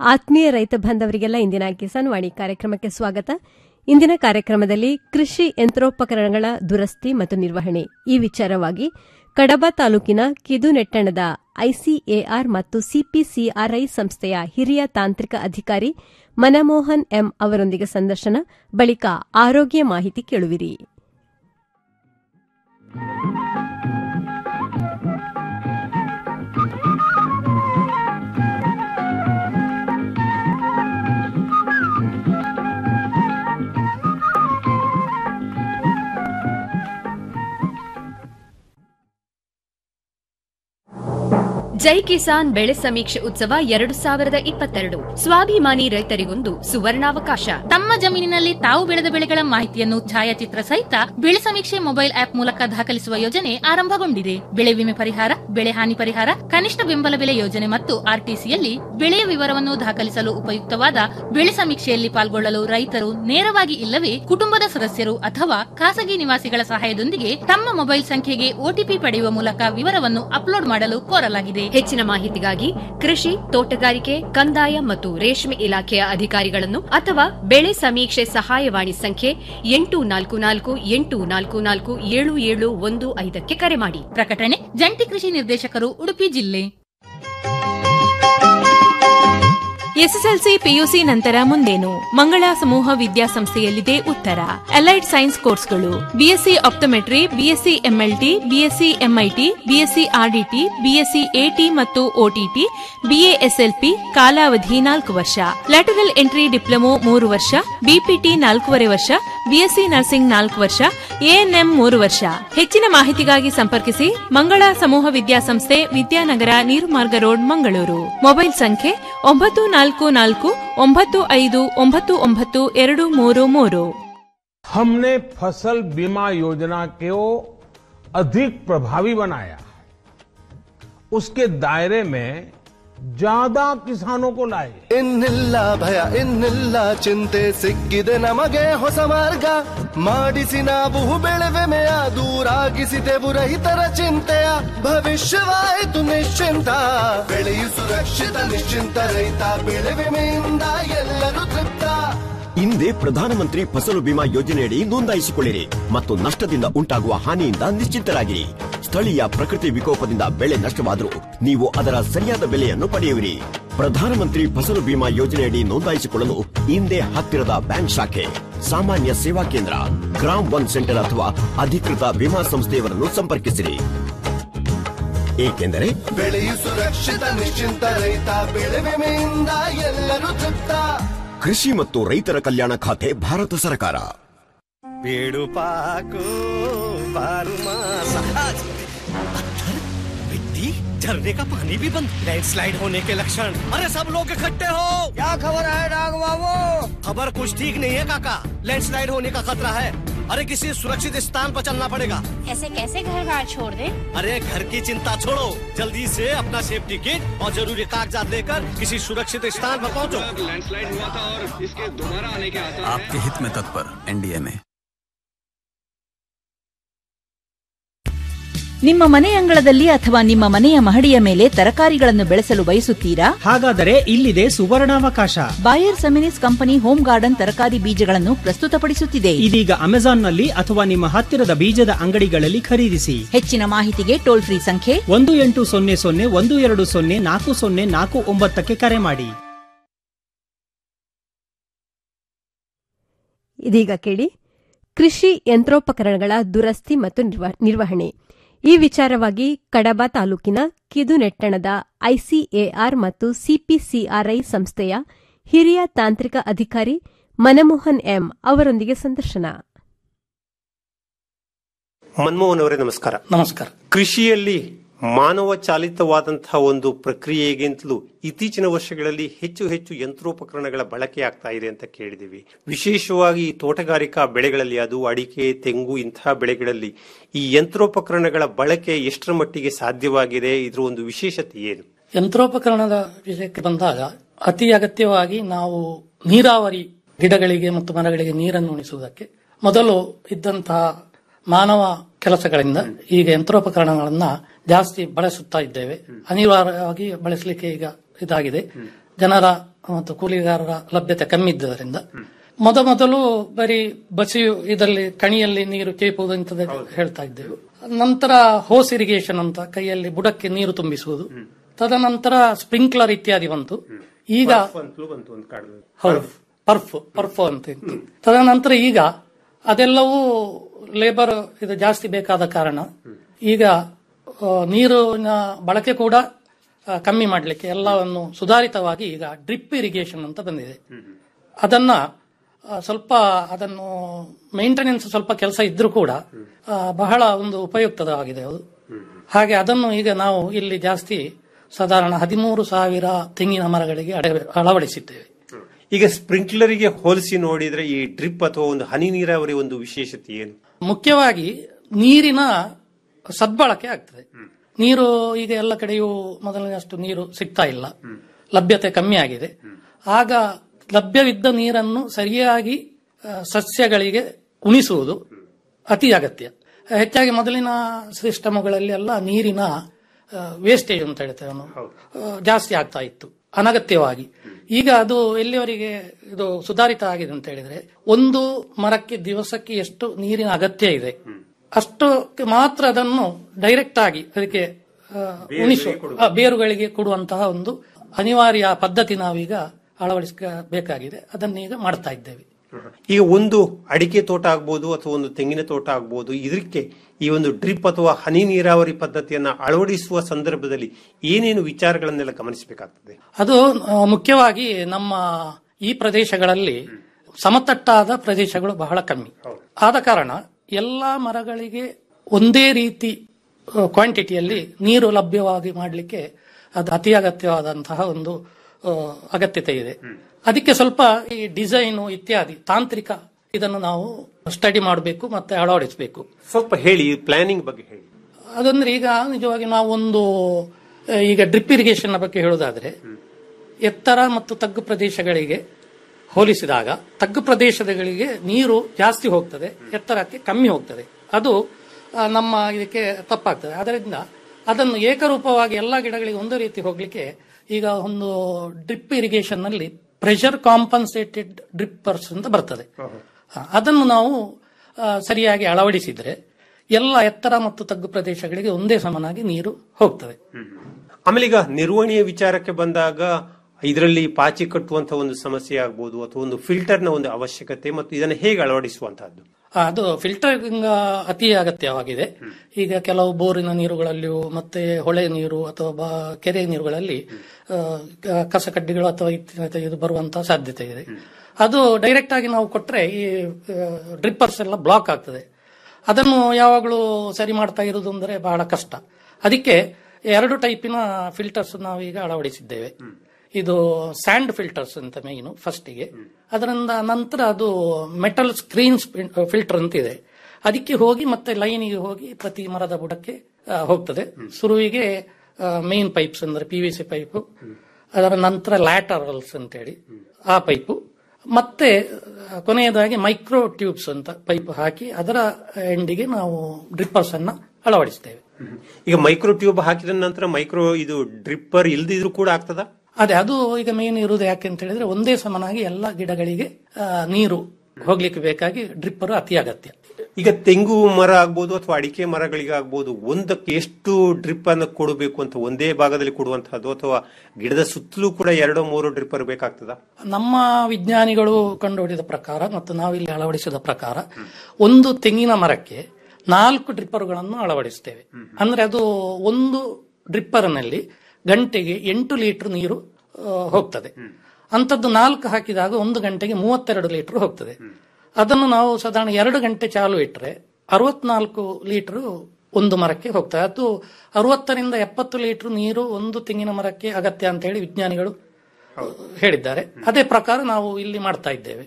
ಆತ್ಮೀಯ ರೈತ ಬಾಂಧವರಿಗೆಲ್ಲ ಇಂದಿನ ಕಿಸಾನ್ ವಾಣಿ ಕಾರ್ಯಕ್ರಮಕ್ಕೆ ಸ್ವಾಗತ ಇಂದಿನ ಕಾರ್ಯಕ್ರಮದಲ್ಲಿ ಕೃಷಿ ಯಂತ್ರೋಪಕರಣಗಳ ದುರಸ್ತಿ ಮತ್ತು ನಿರ್ವಹಣೆ ಈ ವಿಚಾರವಾಗಿ ಕಡಬ ತಾಲೂಕಿನ ಕಿದುನೆಟ್ಟಣದ ಐಸಿಎಆರ್ ಮತ್ತು ಸಿಪಿಸಿಆರ್ಐ ಸಂಸ್ಥೆಯ ಹಿರಿಯ ತಾಂತ್ರಿಕ ಅಧಿಕಾರಿ ಮನಮೋಹನ್ ಎಂ ಅವರೊಂದಿಗೆ ಸಂದರ್ಶನ ಬಳಿಕ ಆರೋಗ್ಯ ಮಾಹಿತಿ ಕೇಳುವಿರಿ ಜೈ ಕಿಸಾನ್ ಬೆಳೆ ಸಮೀಕ್ಷೆ ಉತ್ಸವ ಎರಡು ಸಾವಿರದ ಇಪ್ಪತ್ತೆರಡು ಸ್ವಾಭಿಮಾನಿ ರೈತರಿಗೊಂದು ಸುವರ್ಣಾವಕಾಶ ತಮ್ಮ ಜಮೀನಿನಲ್ಲಿ ತಾವು ಬೆಳೆದ ಬೆಳೆಗಳ ಮಾಹಿತಿಯನ್ನು ಛಾಯಾಚಿತ್ರ ಸಹಿತ ಬೆಳೆ ಸಮೀಕ್ಷೆ ಮೊಬೈಲ್ ಆಪ್ ಮೂಲಕ ದಾಖಲಿಸುವ ಯೋಜನೆ ಆರಂಭಗೊಂಡಿದೆ ಬೆಳೆ ವಿಮೆ ಪರಿಹಾರ ಬೆಳೆ ಹಾನಿ ಪರಿಹಾರ ಕನಿಷ್ಠ ಬೆಂಬಲ ಬೆಲೆ ಯೋಜನೆ ಮತ್ತು ಆರ್ಟಿಸಿಯಲ್ಲಿ ಬೆಳೆಯ ವಿವರವನ್ನು ದಾಖಲಿಸಲು ಉಪಯುಕ್ತವಾದ ಬೆಳೆ ಸಮೀಕ್ಷೆಯಲ್ಲಿ ಪಾಲ್ಗೊಳ್ಳಲು ರೈತರು ನೇರವಾಗಿ ಇಲ್ಲವೇ ಕುಟುಂಬದ ಸದಸ್ಯರು ಅಥವಾ ಖಾಸಗಿ ನಿವಾಸಿಗಳ ಸಹಾಯದೊಂದಿಗೆ ತಮ್ಮ ಮೊಬೈಲ್ ಸಂಖ್ಯೆಗೆ ಒಟಿಪಿ ಪಡೆಯುವ ಮೂಲಕ ವಿವರವನ್ನು ಅಪ್ಲೋಡ್ ಮಾಡಲು ಕೋರಲಾಗಿದೆ ಹೆಚ್ಚಿನ ಮಾಹಿತಿಗಾಗಿ ಕೃಷಿ ತೋಟಗಾರಿಕೆ ಕಂದಾಯ ಮತ್ತು ರೇಷ್ಮೆ ಇಲಾಖೆಯ ಅಧಿಕಾರಿಗಳನ್ನು ಅಥವಾ ಬೆಳೆ ಸಮೀಕ್ಷೆ ಸಹಾಯವಾಣಿ ಸಂಖ್ಯೆ ಎಂಟು ನಾಲ್ಕು ನಾಲ್ಕು ಎಂಟು ನಾಲ್ಕು ನಾಲ್ಕು ಏಳು ಏಳು ಒಂದು ಐದಕ್ಕೆ ಕರೆ ಮಾಡಿ ಪ್ರಕಟಣೆ ಜಂಟಿ ಕೃಷಿ ನಿರ್ದೇಶಕರು ಉಡುಪಿ ಜಿಲ್ಲೆ ಎಸ್ಎಸ್ಎಲ್ಸಿ ಪಿಯುಸಿ ನಂತರ ಮುಂದೇನು ಮಂಗಳ ಸಮೂಹ ವಿದ್ಯಾಸಂಸ್ಥೆಯಲ್ಲಿದೆ ಉತ್ತರ ಅಲೈಡ್ ಸೈನ್ಸ್ ಕೋರ್ಸ್ಗಳು BSc optometry BSc MLT BSc MIT BSc RDT BSc AT ಮತ್ತು ಒಟಿಟಿ ಬಿಎಎಸ್ಎಲ್ಪಿ ಕಾಲಾವಧಿ ನಾಲ್ಕು ವರ್ಷ ಲ್ಯಾಟರಲ್ ಎಂಟ್ರಿ ಡಿಪ್ಲೊಮೊ ಮೂರು ವರ್ಷ ಬಿಪಿಟಿ ನಾಲ್ಕೂವರೆ ವರ್ಷ ಬಿಎಸ್ಸಿ ನರ್ಸಿಂಗ್ ನಾಲ್ಕು ವರ್ಷ ಎಎನ್ಎಂ ಮೂರು ವರ್ಷ ಹೆಚ್ಚಿನ ಮಾಹಿತಿಗಾಗಿ ಸಂಪರ್ಕಿಸಿ ಮಂಗಳ ಸಮೂಹ ವಿದ್ಯಾಸಂಸ್ಥೆ ವಿದ್ಯಾನಗರ ನೀರುಮಾರ್ಗ ರೋಡ್ ಮಂಗಳೂರು ಮೊಬೈಲ್ ಸಂಖ್ಯೆ ಒಂಬತ್ತು ನಾಲ್ಕು ನಾಲ್ಕು ಒಂಬತ್ತು ಐದು ಒಂಬತ್ತು ಒಂಬತ್ತು ಎರಡು ಮೂರು ಮೂರು हमने फसल बीमा योजना को अधिक प्रभावी बनाया उसके दायरे में ज्यादा किसानों को लाए ಇನ್ನಿಲ್ಲ ಭಯ ಇನ್ನಿಲ್ಲ ಚಿಂತೆ ಸಿಕ್ಕಿದೆ ನಮಗೆ ಹೊಸ ಮಾರ್ಗ ಮಾಡಿಸಿ ನಾವು ಬೆಳೆವೆಮೆಯ ದೂರಾಗಿಸಿದೆವು ರೈತರ ಚಿಂತೆಯ ಭವಿಷ್ಯವಾಯಿತು ನಿಶ್ಚಿಂತ ಬೆಳೆಯು ಸುರಕ್ಷಿತ ನಿಶ್ಚಿಂತ ರೈತ ಬೆಳೆ ವಿಮೆಯಿಂದ ಎಲ್ಲರೂ ತೃಪ್ತ ಹಿಂದೆ ಪ್ರಧಾನಮಂತ್ರಿ ಫಸಲು ಬಿಮಾ ಯೋಜನೆಯಡಿ ನೋಂದಾಯಿಸಿಕೊಳ್ಳಿರಿ ಮತ್ತು ನಷ್ಟದಿಂದ ಉಂಟಾಗುವ ಹಾನಿಯಿಂದ ನಿಶ್ಚಿಂತರಾಗಿರಿ ಸ್ಥಳೀಯ ಪ್ರಕೃತಿ ವಿಕೋಪದಿಂದ ಬೆಳೆ ನಷ್ಟವಾದರೂ ನೀವು ಅದರ ಸರಿಯಾದ ಬೆಲೆಯನ್ನು ಪಡೆಯುವಿರಿ ಪ್ರಧಾನಮಂತ್ರಿ ಫಸಲು ಬಿಮಾ ಯೋಜನೆಯಡಿ ನೋಂದಾಯಿಸಿಕೊಳ್ಳಲು ಹಿಂದೆ ಹತ್ತಿರದ ಬ್ಯಾಂಕ್ ಶಾಖೆ ಸಾಮಾನ್ಯ ಸೇವಾ ಕೇಂದ್ರ ಗ್ರಾಮ್ ಒನ್ ಸೆಂಟರ್ ಅಥವಾ ಅಧಿಕೃತ ವಿಮಾ ಸಂಸ್ಥೆಯವರನ್ನು ಸಂಪರ್ಕಿಸಿರಿ ಏಕೆಂದರೆ ಬೆಳೆಯು ಸುರಕ್ಷಿತ ನಿಶ್ಚಿಂತ ರೈತ ಬೆಳೆ ವಿಮೆಯಿಂದ ಎಲ್ಲರೂ ತೃಪ್ತ ಕೃಷಿ ಮತ್ತು ರೈತರ ಕಲ್ಯಾಣ ಖಾತೆ ಭಾರತ ಸರ್ಕಾರ पेड़ू पाको बारू मास पत्थर मिट्टी झरने का पानी भी बंद लैंडस्लाइड होने के लक्षण अरे सब लोग इकट्ठे हो क्या खबर है डाग बाबू खबर कुछ ठीक नहीं है काका लैंडस्लाइड होने का खतरा है अरे किसी सुरक्षित स्थान पर चलना पड़ेगा ऐसे कैसे घर बार छोड़ दे अरे घर की चिंता छोड़ो जल्दी से अपना सेफ्टी किट और जरूरी कागजात लेकर किसी सुरक्षित स्थान पर पहुंचो लैंडस्लाइड हुआ था और इसके दोबारा आने के आसार आपके हित में तत्पर एनडीए में ನಿಮ್ಮ ಮನೆ ಅಂಗಳದಲ್ಲಿ ಅಥವಾ ನಿಮ್ಮ ಮನೆಯ ಮಹಡಿಯ ಮೇಲೆ ತರಕಾರಿಗಳನ್ನು ಬೆಳೆಸಲು ಬಯಸುತ್ತೀರಾ ಹಾಗಾದರೆ ಇಲ್ಲಿದೆ ಸುವರ್ಣಾವಕಾಶ Bayer Seminis company home garden ತರಕಾರಿ ಬೀಜಗಳನ್ನು ಪ್ರಸ್ತುತಪಡಿಸುತ್ತಿದೆ ಇದೀಗ ಅಮೆಜಾನ್ನಲ್ಲಿ ಅಥವಾ ನಿಮ್ಮ ಹತ್ತಿರದ ಬೀಜದ ಅಂಗಡಿಗಳಲ್ಲಿ ಖರೀದಿಸಿ ಹೆಚ್ಚಿನ ಮಾಹಿತಿಗೆ ಟೋಲ್ ಫ್ರೀ ಸಂಖ್ಯೆ ಒಂದು ಎಂಟು ಸೊನ್ನೆ ಸೊನ್ನೆ ಒಂದು ಎರಡು ಸೊನ್ನೆ ನಾಲ್ಕು ಸೊನ್ನೆ ನಾಲ್ಕು ಒಂಬತ್ತಕ್ಕೆ ಕರೆ ಮಾಡಿ ಇದೀಗ ಕೇಳಿ ಕೃಷಿ ಯಂತ್ರೋಪಕರಣಗಳ ದುರಸ್ತಿ ಮತ್ತು ನಿರ್ವ- ನಿರ್ವಹಣೆ ಈ ವಿಚಾರವಾಗಿ ಕಡಬ ತಾಲೂಕಿನ ಕಿದುನೆಟ್ಟಣದ ಐಸಿಎಆರ್ ಮತ್ತು ಸಿಪಿಸಿಆರ್ಐ ಸಂಸ್ಥೆಯ ಹಿರಿಯ ತಾಂತ್ರಿಕ ಅಧಿಕಾರಿ ಮನಮೋಹನ್ ಎಂ ಅವರೊಂದಿಗೆ ಸಂದರ್ಶನ ಮನಮೋಹನ್ ಅವರೇ ನಮಸ್ಕಾರ ನಮಸ್ಕಾರ ಕೃಷಿಯಲ್ಲಿ ಮಾನವ ಚಾಲಿತವಾದಂತಹ ಒಂದು ಪ್ರಕ್ರಿಯೆಗಿಂತಲೂ ಇತ್ತೀಚಿನ ವರ್ಷಗಳಲ್ಲಿ ಹೆಚ್ಚು ಹೆಚ್ಚು ಯಂತ್ರೋಪಕರಣಗಳ ಬಳಕೆ ಆಗ್ತಾ ಇದೆ ಅಂತ ಕೇಳಿದ್ದೀವಿ ವಿಶೇಷವಾಗಿ ಈ ತೋಟಗಾರಿಕಾ ಬೆಳೆಗಳಲ್ಲಿ ಅದು ಅಡಿಕೆ ತೆಂಗು ಇಂತಹ ಬೆಳೆಗಳಲ್ಲಿ ಈ ಯಂತ್ರೋಪಕರಣಗಳ ಬಳಕೆ ಎಷ್ಟರ ಮಟ್ಟಿಗೆ ಸಾಧ್ಯವಾಗಿದೆ ಇದರ ಒಂದು ವಿಶೇಷತೆ ಏನು ಯಂತ್ರೋಪಕರಣದ ವಿಷಯಕ್ಕೆ ಬಂದಾಗ ಅತಿ ಅಗತ್ಯವಾಗಿ ನಾವು ನೀರಾವರಿ ಗಿಡಗಳಿಗೆ ಮತ್ತು ಮರಗಳಿಗೆ ನೀರನ್ನು ಉಣಿಸುವುದಕ್ಕೆ ಮೊದಲು ಇದ್ದಂತಹ ಮಾನವ ಕೆಲಸಗಳಿಂದ ಈಗ ಯಂತ್ರೋಪಕರಣಗಳನ್ನ ಜಾಸ್ತಿ ಬಳಸುತ್ತಾ ಇದ್ದೇವೆ ಅನಿವಾರ್ಯವಾಗಿ ಬಳಸಲಿಕ್ಕೆ ಈಗ ಇದಾಗಿದೆ ಜನರ ಮತ್ತು ಕೂಲಿಗಾರರ ಲಭ್ಯತೆ ಕಮ್ಮಿ ಇದ್ದದರಿಂದ ಮೊದಮೊದಲು ಬರೀ ಬಸಿಯು ಇದರಲ್ಲಿ ಕಣಿಯಲ್ಲಿ ನೀರು ಕೇಪುವುದು ಅಂತ ಹೇಳ್ತಾ ಇದ್ದೆವು ನಂತರ ಹೋಸ್ ಇರಿಗೇಷನ್ ಅಂತ ಕೈಯಲ್ಲಿ ಬುಡಕ್ಕೆ ನೀರು ತುಂಬಿಸುವುದು ತದನಂತರ ಸ್ಪ್ರಿಂಕ್ಲರ್ ಇತ್ಯಾದಿ ಬಂತು ಈಗ ಅಂತಲೂ ಬಂತು ಒಂದು ಕಾಡು ಹೌದು ಪರ್ಫ್ ಪರ್ಫ್ ಅಂತ ಇತ್ತು ತದನಂತರ ಈಗ ಅದೆಲ್ಲವೂ ಲೇಬರ್ ಇದು ಜಾಸ್ತಿ ಬೇಕಾದ ಕಾರಣ ಈಗ ಆ, ನೀರಿನ ಬಳಕೆ ಕೂಡ ಆ, ಕಮ್ಮಿ ಮಾಡಲಿಕ್ಕೆ ಎಲ್ಲವನ್ನು ಸುಧಾರಿತವಾಗಿ ಈಗ ಡ್ರಿಪ್ ಇರಿಗೇಷನ್ ಅಂತ ಬಂದಿದೆ ಅದನ್ನ ಆ, ಸ್ವಲ್ಪ ಅದನ್ನು ಮೇಂಟೆನೆನ್ಸ್ ಸ್ವಲ್ಪ ಕೆಲಸ ಇದ್ರೂ ಕೂಡ ಆ, ಬಹಳ ಒಂದು ಉಪಯುಕ್ತವಾಗಿದೆ ಅದು ಹಾಗೆ ಅದನ್ನು ಈಗ ನಾವು ಇಲ್ಲಿ ಜಾಸ್ತಿ ಸಾಧಾರಣ ಹದಿಮೂರು ಸಾವಿರ ತೆಂಗಿನ ಮರಗಳಿಗೆ ಅಡೆ- ಅಳವಡಿಸಿದ್ದೇವೆ ಈಗ ಸ್ಪ್ರಿಂಕ್ಲರಿಗೆ ಹೋಲಿಸಿ ನೋಡಿದ್ರೆ ಈ ಡ್ರಿಪ್ ಅಥವಾ ಒಂದು ಹನಿ ನೀರಾವರಿ ಒಂದು ವಿಶೇಷತೆ ಏನು ಮುಖ್ಯವಾಗಿ ನೀರಿನ ಸದ್ಬಳಕೆ ಆಗ್ತದೆ ನೀರು ಈಗ ಎಲ್ಲ ಕಡೆಯೂ ಮೊದಲಿನಷ್ಟು ನೀರು ಸಿಗ್ತಾ ಇಲ್ಲ ಲಭ್ಯತೆ ಕಮ್ಮಿ ಆಗಿದೆ ಆಗ ಲಭ್ಯವಿದ್ದ ನೀರನ್ನು ಸರಿಯಾಗಿ ಆ, ಸಸ್ಯಗಳಿಗೆ ಉಣಿಸುವುದು ಅತಿ ಅಗತ್ಯ ಹೆಚ್ಚಾಗಿ ಮೊದಲಿನ ಸಿಸ್ಟಮ್ಗಳಲ್ಲಿ ಎಲ್ಲ ನೀರಿನ ವೇಸ್ಟೇಜ್ ಅಂತ ಹೇಳ್ತೇವೆ ನಾವು ಆ, ಜಾಸ್ತಿ ಆಗ್ತಾ ಇತ್ತು ಅನಗತ್ಯವಾಗಿ ಈಗ ಅದು ಎಲ್ಲಿವರೆಗೆ ಇದು ಸುಧಾರಿತ ಆಗಿದೆ ಅಂತ ಹೇಳಿದ್ರೆ ಒಂದು ಮರಕ್ಕೆ ದಿವಸಕ್ಕೆ ಎಷ್ಟು ನೀರಿನ ಅಗತ್ಯ ಇದೆ ಅಷ್ಟಕ್ಕೆ ಮಾತ್ರ ಅದನ್ನು ಡೈರೆಕ್ಟ್ ಆಗಿ ಅದಕ್ಕೆ ಆ, ಉಣಿಸುವ ಆ, ಬೇರುಗಳಿಗೆ ಕೊಡುವಂತಹ ಒಂದು ಅನಿವಾರ್ಯ ಪದ್ಧತಿ ನಾವೀಗ ಅಳವಡಿಸಬೇಕಾಗಿದೆ ಅದನ್ನೀಗ ಮಾಡ್ತಾ ಇದ್ದೇವೆ ಈಗ ಒಂದು ಅಡಿಕೆ ತೋಟ ಆಗ್ಬೋದು ಅಥವಾ ಒಂದು ತೆಂಗಿನ ತೋಟ ಆಗ್ಬೋದು ಇದಕ್ಕೆ ಈ ಒಂದು ಡ್ರಿಪ್ ಅಥವಾ ಹನಿ ನೀರಾವರಿ ಪದ್ಧತಿಯನ್ನ ಅಳವಡಿಸುವ ಸಂದರ್ಭದಲ್ಲಿ ಏನೇನು ವಿಚಾರಗಳನ್ನೆಲ್ಲ ಗಮನಿಸಬೇಕಾಗ್ತದೆ ಅದು ಆ, ಮುಖ್ಯವಾಗಿ ನಮ್ಮ ಈ ಪ್ರದೇಶಗಳಲ್ಲಿ ಸಮತಟ್ಟಾದ ಪ್ರದೇಶಗಳು ಬಹಳ ಕಮ್ಮಿ ಆದ ಕಾರಣ ಎಲ್ಲಾ ಮರಗಳಿಗೆ ಒಂದೇ ರೀತಿ ಕ್ವಾಂಟಿಟಿಯಲ್ಲಿ ನೀರು ಲಭ್ಯವಾಗಿ ಮಾಡಲಿಕ್ಕೆ ಅದು ಅತಿ ಅಗತ್ಯವಾದಂತಹ ಒಂದು ಆ, ಅಗತ್ಯತೆ ಇದೆ ಅದಕ್ಕೆ ಸ್ವಲ್ಪ ಈ ಡಿಸೈನು ಇತ್ಯಾದಿ ತಾಂತ್ರಿಕ ಇದನ್ನು ನಾವು ಸ್ಟಡಿ ಮಾಡಬೇಕು ಮತ್ತೆ ಅಳವಡಿಸಬೇಕು ಸ್ವಲ್ಪ ಹೇಳಿ ಪ್ಲಾನಿಂಗ್ ಬಗ್ಗೆ ಹೇಳಿ ಅದಂದ್ರೆ ಈಗ ನಿಜವಾಗಿ ನಾವು ಒಂದು ಆ, ಈಗ ಡ್ರಿಪ್ ಇರಿಗೇಷನ್ ಬಗ್ಗೆ ಹೇಳುವುದಾದ್ರೆ ಎತ್ತರ ಮತ್ತು ತಗ್ಗು ಪ್ರದೇಶಗಳಿಗೆ ಹೋಲಿಸಿದಾಗ ತಗ್ಗು ಪ್ರದೇಶಗಳಿಗೆ ನೀರು ಜಾಸ್ತಿ ಹೋಗ್ತದೆ ಎತ್ತರಕ್ಕೆ ಕಮ್ಮಿ ಹೋಗ್ತದೆ ಅದು ಆ, ನಮ್ಮ ಇದಕ್ಕೆ ತಪ್ಪಾಗ್ತದೆ ಅದರಿಂದ ಅದನ್ನು ಏಕರೂಪವಾಗಿ ಎಲ್ಲ ಗಿಡಗಳಿಗೆ ಒಂದು ರೀತಿ ಹೋಗ್ಲಿಕ್ಕೆ ಈಗ ಒಂದು ಡ್ರಿಪ್ ಇರಿಗೇಷನ್ ನಲ್ಲಿ ಪ್ರೆಷರ್ ಕಾಂಪನ್ಸೇಟೆಡ್ ಡ್ರಿಪ್ಪರ್ಸ್ ಅಂತ ಬರ್ತದೆ ಆ, ಅದನ್ನು ನಾವು ಆ, ಸರಿಯಾಗಿ ಅಳವಡಿಸಿದ್ರೆ ಎಲ್ಲ ಎತ್ತರ ಮತ್ತು ತಗ್ಗು ಪ್ರದೇಶಗಳಿಗೆ ಒಂದೇ ಸಮನಾಗಿ ನೀರು ಹೋಗ್ತದೆ ಆಮೇಲೆ ಈಗ ನಿರ್ವಹಣೆಯ ವಿಚಾರಕ್ಕೆ ಬಂದಾಗ ಇದರಲ್ಲಿ ಪಾಚಿ ಕಟ್ಟುವಂತ ಒಂದು ಸಮಸ್ಯೆ ಆಗ್ಬೋದು ಅಥವಾ ಒಂದು ಫಿಲ್ಟರ್ನ ಒಂದು ಅವಶ್ಯಕತೆ ಮತ್ತು ಇದನ್ನು ಹೇಗೆ ಅಳವಡಿಸುವಂತಹದ್ದು ಆ, ಅದು ಫಿಲ್ಟರಿಂಗ್ ಅತಿ ಅಗತ್ಯವಾಗಿದೆ ಈಗ ಕೆಲವು ಬೋರಿನ ನೀರುಗಳಲ್ಲಿಯೂ ಮತ್ತೆ ಹೊಳೆ ನೀರು ಅಥವಾ ಬಾ- ಕೆರೆ ನೀರುಗಳಲ್ಲಿ ಆ, ಕ- ಕಸಕಡ್ಡಿಗಳು ಅಥವಾ ಇತ್ಯಾದಿ ಇದು ಬರುವಂತಹ ಸಾಧ್ಯತೆ ಇದೆ ಅದು ಡೈರೆಕ್ಟ್ ಆಗಿ ನಾವು ಕೊಟ್ರೆ ಈ ಡ್ರಿಪ್ಪರ್ಸ್ ಎಲ್ಲ ಬ್ಲಾಕ್ ಆಗ್ತದೆ ಅದನ್ನು ಯಾವಾಗಲೂ ಸರಿ ಮಾಡ್ತಾ ಇರುವುದು ಅಂದರೆ ಬಹಳ ಕಷ್ಟ ಅದಕ್ಕೆ ಎರಡು ಟೈಪಿನ ಫಿಲ್ಟರ್ಸ್ ನಾವೀಗ ಅಳವಡಿಸಿದ್ದೇವೆ ಇದು ಸ್ಯಾಂಡ್ ಫಿಲ್ಟರ್ಸ್ ಅಂತ ಮೇಯ್ನು ಫಸ್ಟಿಗೆ ಅದರಿಂದ ನಂತರ ಅದು ಮೆಟಲ್ ಸ್ಕ್ರೀನ್ ಫಿಲ್ಟರ್ ಅಂತ ಇದೆ ಅದಕ್ಕೆ ಹೋಗಿ ಮತ್ತೆ ಲೈನಿಗೆ ಹೋಗಿ ಪ್ರತಿ ಮರದ ಬುಡಕ್ಕೆ ಆ, ಹೋಗ್ತದೆ ಶುರುವಿಗೆ ಮೇನ್ ಪೈಪ್ಸ್ ಅಂದ್ರೆ ಪಿ ವಿ ಸಿ ಪೈಪು ಅದರ ನಂತರ ಲ್ಯಾಟರಲ್ಸ್ ಅಂತೇಳಿ ಆ ಪೈಪು ಮತ್ತೆ ಆ, ಕೊನೆಯದಾಗಿ ಮೈಕ್ರೋ ಟ್ಯೂಬ್ಸ್ ಅಂತ ಪೈಪ್ ಹಾಕಿ ಅದರ ಎಂಡಿಗೆ ನಾವು ಡ್ರಿಪ್ಪರ್ಸ್ ಅನ್ನ ಅಳವಡಿಸ್ತೇವೆ ಈಗ ಮೈಕ್ರೋ ಟ್ಯೂಬ್ ಹಾಕಿದ ನಂತರ ಮೈಕ್ರೋ ಇದು ಡ್ರಿಪ್ಪರ್ ಇಲ್ದಿದ್ರು ಕೂಡ ಆಗ್ತದ ಅದೇ ಅದು ಈಗ ಮೇನ್ ಇರುವುದು ಯಾಕೆ ಅಂತ ಹೇಳಿದ್ರೆ ಒಂದೇ ಸಮನಾಗಿ ಎಲ್ಲ ಗಿಡಗಳಿಗೆ ಆ, ನೀರು ಹೋಗ್ಲಿಕ್ಕೆ ಬೇಕಾಗಿ ಡ್ರಿಪ್ಪರ್ ಅತಿ ಅಗತ್ಯ ಈಗ ತೆಂಗು ಮರ ಆಗ್ಬೋದು ಅಥವಾ ಅಡಿಕೆ ಮರಗಳಿಗೆ ಆಗ್ಬೋದು ಒಂದಕ್ಕೆ ಎಷ್ಟು ಡ್ರಿಪ್ ಅನ್ನು ಕೊಡಬೇಕು ಅಂತ ಒಂದೇ ಭಾಗದಲ್ಲಿ ಕೊಡುವಂತಹದ್ದು ಅಥವಾ ಗಿಡದ ಸುತ್ತಲೂ ಕೂಡ ಎರಡೋ ಮೂರು ಡ್ರಿಪ್ಪರ್ ಬೇಕಾಗ್ತದ ನಮ್ಮ ವಿಜ್ಞಾನಿಗಳು ಕಂಡುಹಿಡಿದ ಪ್ರಕಾರ ಮತ್ತು ನಾವಿಲ್ಲಿ ಅಳವಡಿಸಿದ ಪ್ರಕಾರ ಒಂದು ತೆಂಗಿನ ಮರಕ್ಕೆ ನಾಲ್ಕು ಡ್ರಿಪ್ಪರ್ಗಳನ್ನು ಅಳವಡಿಸ್ತೇವೆ ಅಂದ್ರೆ ಅದು ಒಂದು ಡ್ರಿಪ್ಪರ್ನಲ್ಲಿ ಗಂಟೆಗೆ ಎಂಟು ಲೀಟರ್ ನೀರು ಆ, ಹೋಗ್ತದೆ ಅಂಥದ್ದು ನಾಲ್ಕು ಹಾಕಿದಾಗ ಒಂದು ಗಂಟೆಗೆ ಮೂವತ್ತೆರಡು ಲೀಟರ್ ಹೋಗ್ತದೆ ಅದನ್ನು ನಾವು ಸಾಧಾರಣ ಎರಡು ಗಂಟೆ ಚಾಲು ಇಟ್ಟರೆ ಅರವತ್ನಾಲ್ಕು ಲೀಟರ್ ಒಂದು ಮರಕ್ಕೆ ಹೋಗ್ತದೆ ಅದು ಅರವತ್ತರಿಂದ ಎಪ್ಪತ್ತು ಲೀಟರ್ ನೀರು ಒಂದು ತೆಂಗಿನ ಮರಕ್ಕೆ ಅಗತ್ಯ ಅಂತ ಹೇಳಿ ವಿಜ್ಞಾನಿಗಳು ಹೇಳಿದ್ದಾರೆ ಅದೇ ಪ್ರಕಾರ ನಾವು ಇಲ್ಲಿ ಮಾಡ್ತಾ ಇದ್ದೇವೆ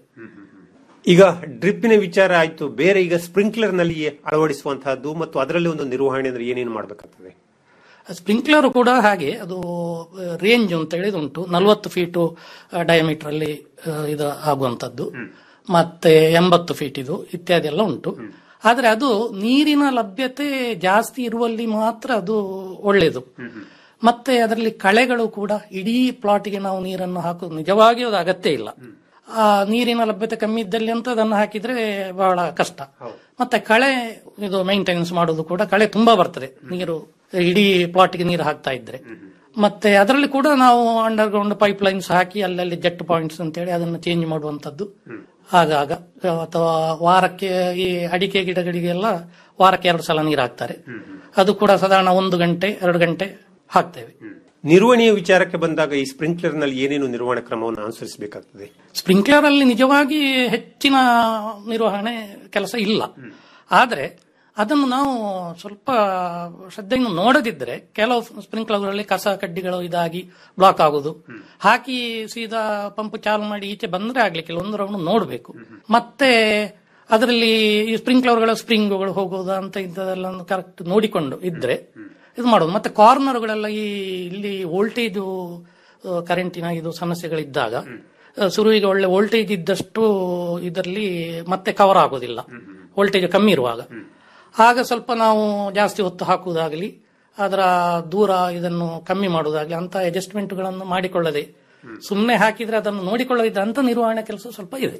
ಈಗ ಡ್ರಿಪ್ಪಿನ ವಿಚಾರ ಆಯ್ತು ಬೇರೆ ಈಗ ಸ್ಪ್ರಿಂಕ್ಲರ್ ನಲ್ಲಿ ಅಳವಡಿಸುವಂತಹದ್ದು ಮತ್ತು ಅದರಲ್ಲಿ ಒಂದು ನಿರ್ವಹಣೆ ಅಂದ್ರೆ ಏನೇನು ಮಾಡಬೇಕಾಗ್ತದೆ ಸ್ಪ್ರಿಂಕ್ಲರ್ ಕೂಡ ಹಾಗೆ ಅದು ರೇಂಜ್ ಅಂತ ಹೇಳಿದ ಉಂಟು ನಲವತ್ತು ಫೀಟು ಡಯಾಮೀಟರ್ ಅಲ್ಲಿ ಆ, ಇದು ಆಗುವಂತದ್ದು ಮತ್ತೆ ಎಂಬತ್ತು ಫೀಟ್ ಇದು ಇತ್ಯಾದಿ ಎಲ್ಲ ಉಂಟು ಆದ್ರೆ ಅದು ನೀರಿನ ಲಭ್ಯತೆ ಜಾಸ್ತಿ ಇರುವಲ್ಲಿ ಮಾತ್ರ ಅದು ಒಳ್ಳೆಯದು ಮತ್ತೆ ಅದರಲ್ಲಿ ಕಳೆಗಳು ಕೂಡ ಇಡೀ ಪ್ಲಾಟ್ಗೆ ನಾವು ನೀರನ್ನು ಹಾಕುದು ನಿಜವಾಗಿಯೂ ಅದು ಅಗತ್ಯ ಇಲ್ಲ ಆ ನೀರಿನ ಲಭ್ಯತೆ ಕಮ್ಮಿ ಇದ್ದಲ್ಲಿ ಅಂತ ಅದನ್ನು ಹಾಕಿದ್ರೆ ಬಹಳ ಕಷ್ಟ ಮತ್ತೆ ಕಳೆ ಇದು ಮೇಂಟೆನೆನ್ಸ್ ಮಾಡೋದು ಕೂಡ ಕಳೆ ತುಂಬಾ ಬರ್ತದೆ ನೀರು ಇಡೀ ಪ್ಲಾಟ್ಗೆ ನೀರು ಹಾಕ್ತಾ ಇದ್ರೆ ಮತ್ತೆ ಅದರಲ್ಲಿ ಕೂಡ ನಾವು ಅಂಡರ್ ಗ್ರೌಂಡ್ ಪೈಪ್ ಲೈನ್ಸ್ ಹಾಕಿ ಅಲ್ಲಲ್ಲಿ ಜೆಟ್ ಪಾಯಿಂಟ್ಸ್ ಅಂತೇಳಿ ಅದನ್ನು ಚೇಂಜ್ ಮಾಡುವಂತದ್ದು ಆಗಾಗ ಅಥವಾ ವಾರಕ್ಕೆ ಈ ಅಡಿಕೆ ಗಿಡಗಳಿಗೆಲ್ಲ ವಾರಕ್ಕೆ ಎರಡು ಸಲ ನೀರು ಹಾಕ್ತಾರೆ ಅದು ಕೂಡ ಸಾಧಾರಣ ಒಂದು ಗಂಟೆ ಎರಡು ಗಂಟೆ ಹಾಕ್ತೇವೆ ನಿರ್ವಹಣೆಯ ವಿಚಾರಕ್ಕೆ ಬಂದಾಗ ಈ ಸ್ಪ್ರಿಂಕ್ಲರ್ ನಲ್ಲಿ ಏನೇನು ನಿರ್ವಹಣಾ ಕ್ರಮವನ್ನು ಅನುಸರಿಸಬೇಕಾಗ್ತದೆ ಸ್ಪ್ರಿಂಕ್ಲರ್ ಅಲ್ಲಿ ನಿಜವಾಗಿ ಹೆಚ್ಚಿನ ನಿರ್ವಹಣೆ ಕೆಲಸ ಇಲ್ಲ ಆದ್ರೆ ಅದನ್ನು ನಾವು ಸ್ವಲ್ಪ ಶ್ರದ್ಧೆಯಿಂದ ನೋಡದಿದ್ರೆ ಕೆಲವು ಸ್ಪ್ರಿಂಕ್ಲರ್ಗಳಲ್ಲಿ ಕಸ ಕಡ್ಡಿಗಳು ಇದಾಗಿ ಬ್ಲಾಕ್ ಆಗುದು ಹಾಕಿ ಸೀದಾ ಪಂಪ್ ಚಾಲು ಮಾಡಿ ಈಚೆ ಬಂದ್ರೆ ಆಗ್ಲಿಕ್ಕಿಲ್ಲ ಒಂದು ರೌಂಡ್ ನೋಡಬೇಕು ಮತ್ತೆ ಅದರಲ್ಲಿ ಈ ಸ್ಪ್ರಿಂಕ್ಲರ್ಗಳ ಸ್ಪ್ರಿಂಗ್ಗಳು ಹೋಗೋದು ಅಂತ ಇಂಥದೆಲ್ಲ ಕರೆಕ್ಟ್ ನೋಡಿಕೊಂಡು ಇದ್ರೆ ಇದು ಮಾಡೋದು ಮತ್ತೆ ಕಾರ್ನರ್ಗಳೆಲ್ಲ ಈ ಇಲ್ಲಿ ವೋಲ್ಟೇಜ್ ಕರೆಂಟಿನ ಇದು ಸಮಸ್ಯೆಗಳಿದ್ದಾಗ ಆ, ಶುರುವಿಗೆ ಒಳ್ಳೆ ವೋಲ್ಟೇಜ್ ಇದ್ದಷ್ಟು ಇದರಲ್ಲಿ ಮತ್ತೆ ಕವರ್ ಆಗೋದಿಲ್ಲ ವೋಲ್ಟೇಜ್ ಕಮ್ಮಿ ಇರುವಾಗ ಆಗ ಸ್ವಲ್ಪ ನಾವು ಜಾಸ್ತಿ ಹೊತ್ತು ಹಾಕುವುದಾಗಲಿ ಅದರ ದೂರ ಇದನ್ನು ಕಮ್ಮಿ ಮಾಡುವುದಾಗಲಿ ಅಂತ ಅಡ್ಜಸ್ಟ್ಮೆಂಟ್ಗಳನ್ನು ಮಾಡಿಕೊಳ್ಳದೆ ಸುಮ್ಮನೆ ಹಾಕಿದ್ರೆ ಅದನ್ನು ನೋಡಿಕೊಳ್ಳದಿದ್ದ ಅಂತ ನಿರ್ವಹಣೆ ಕೆಲಸ ಸ್ವಲ್ಪ ಇದೆ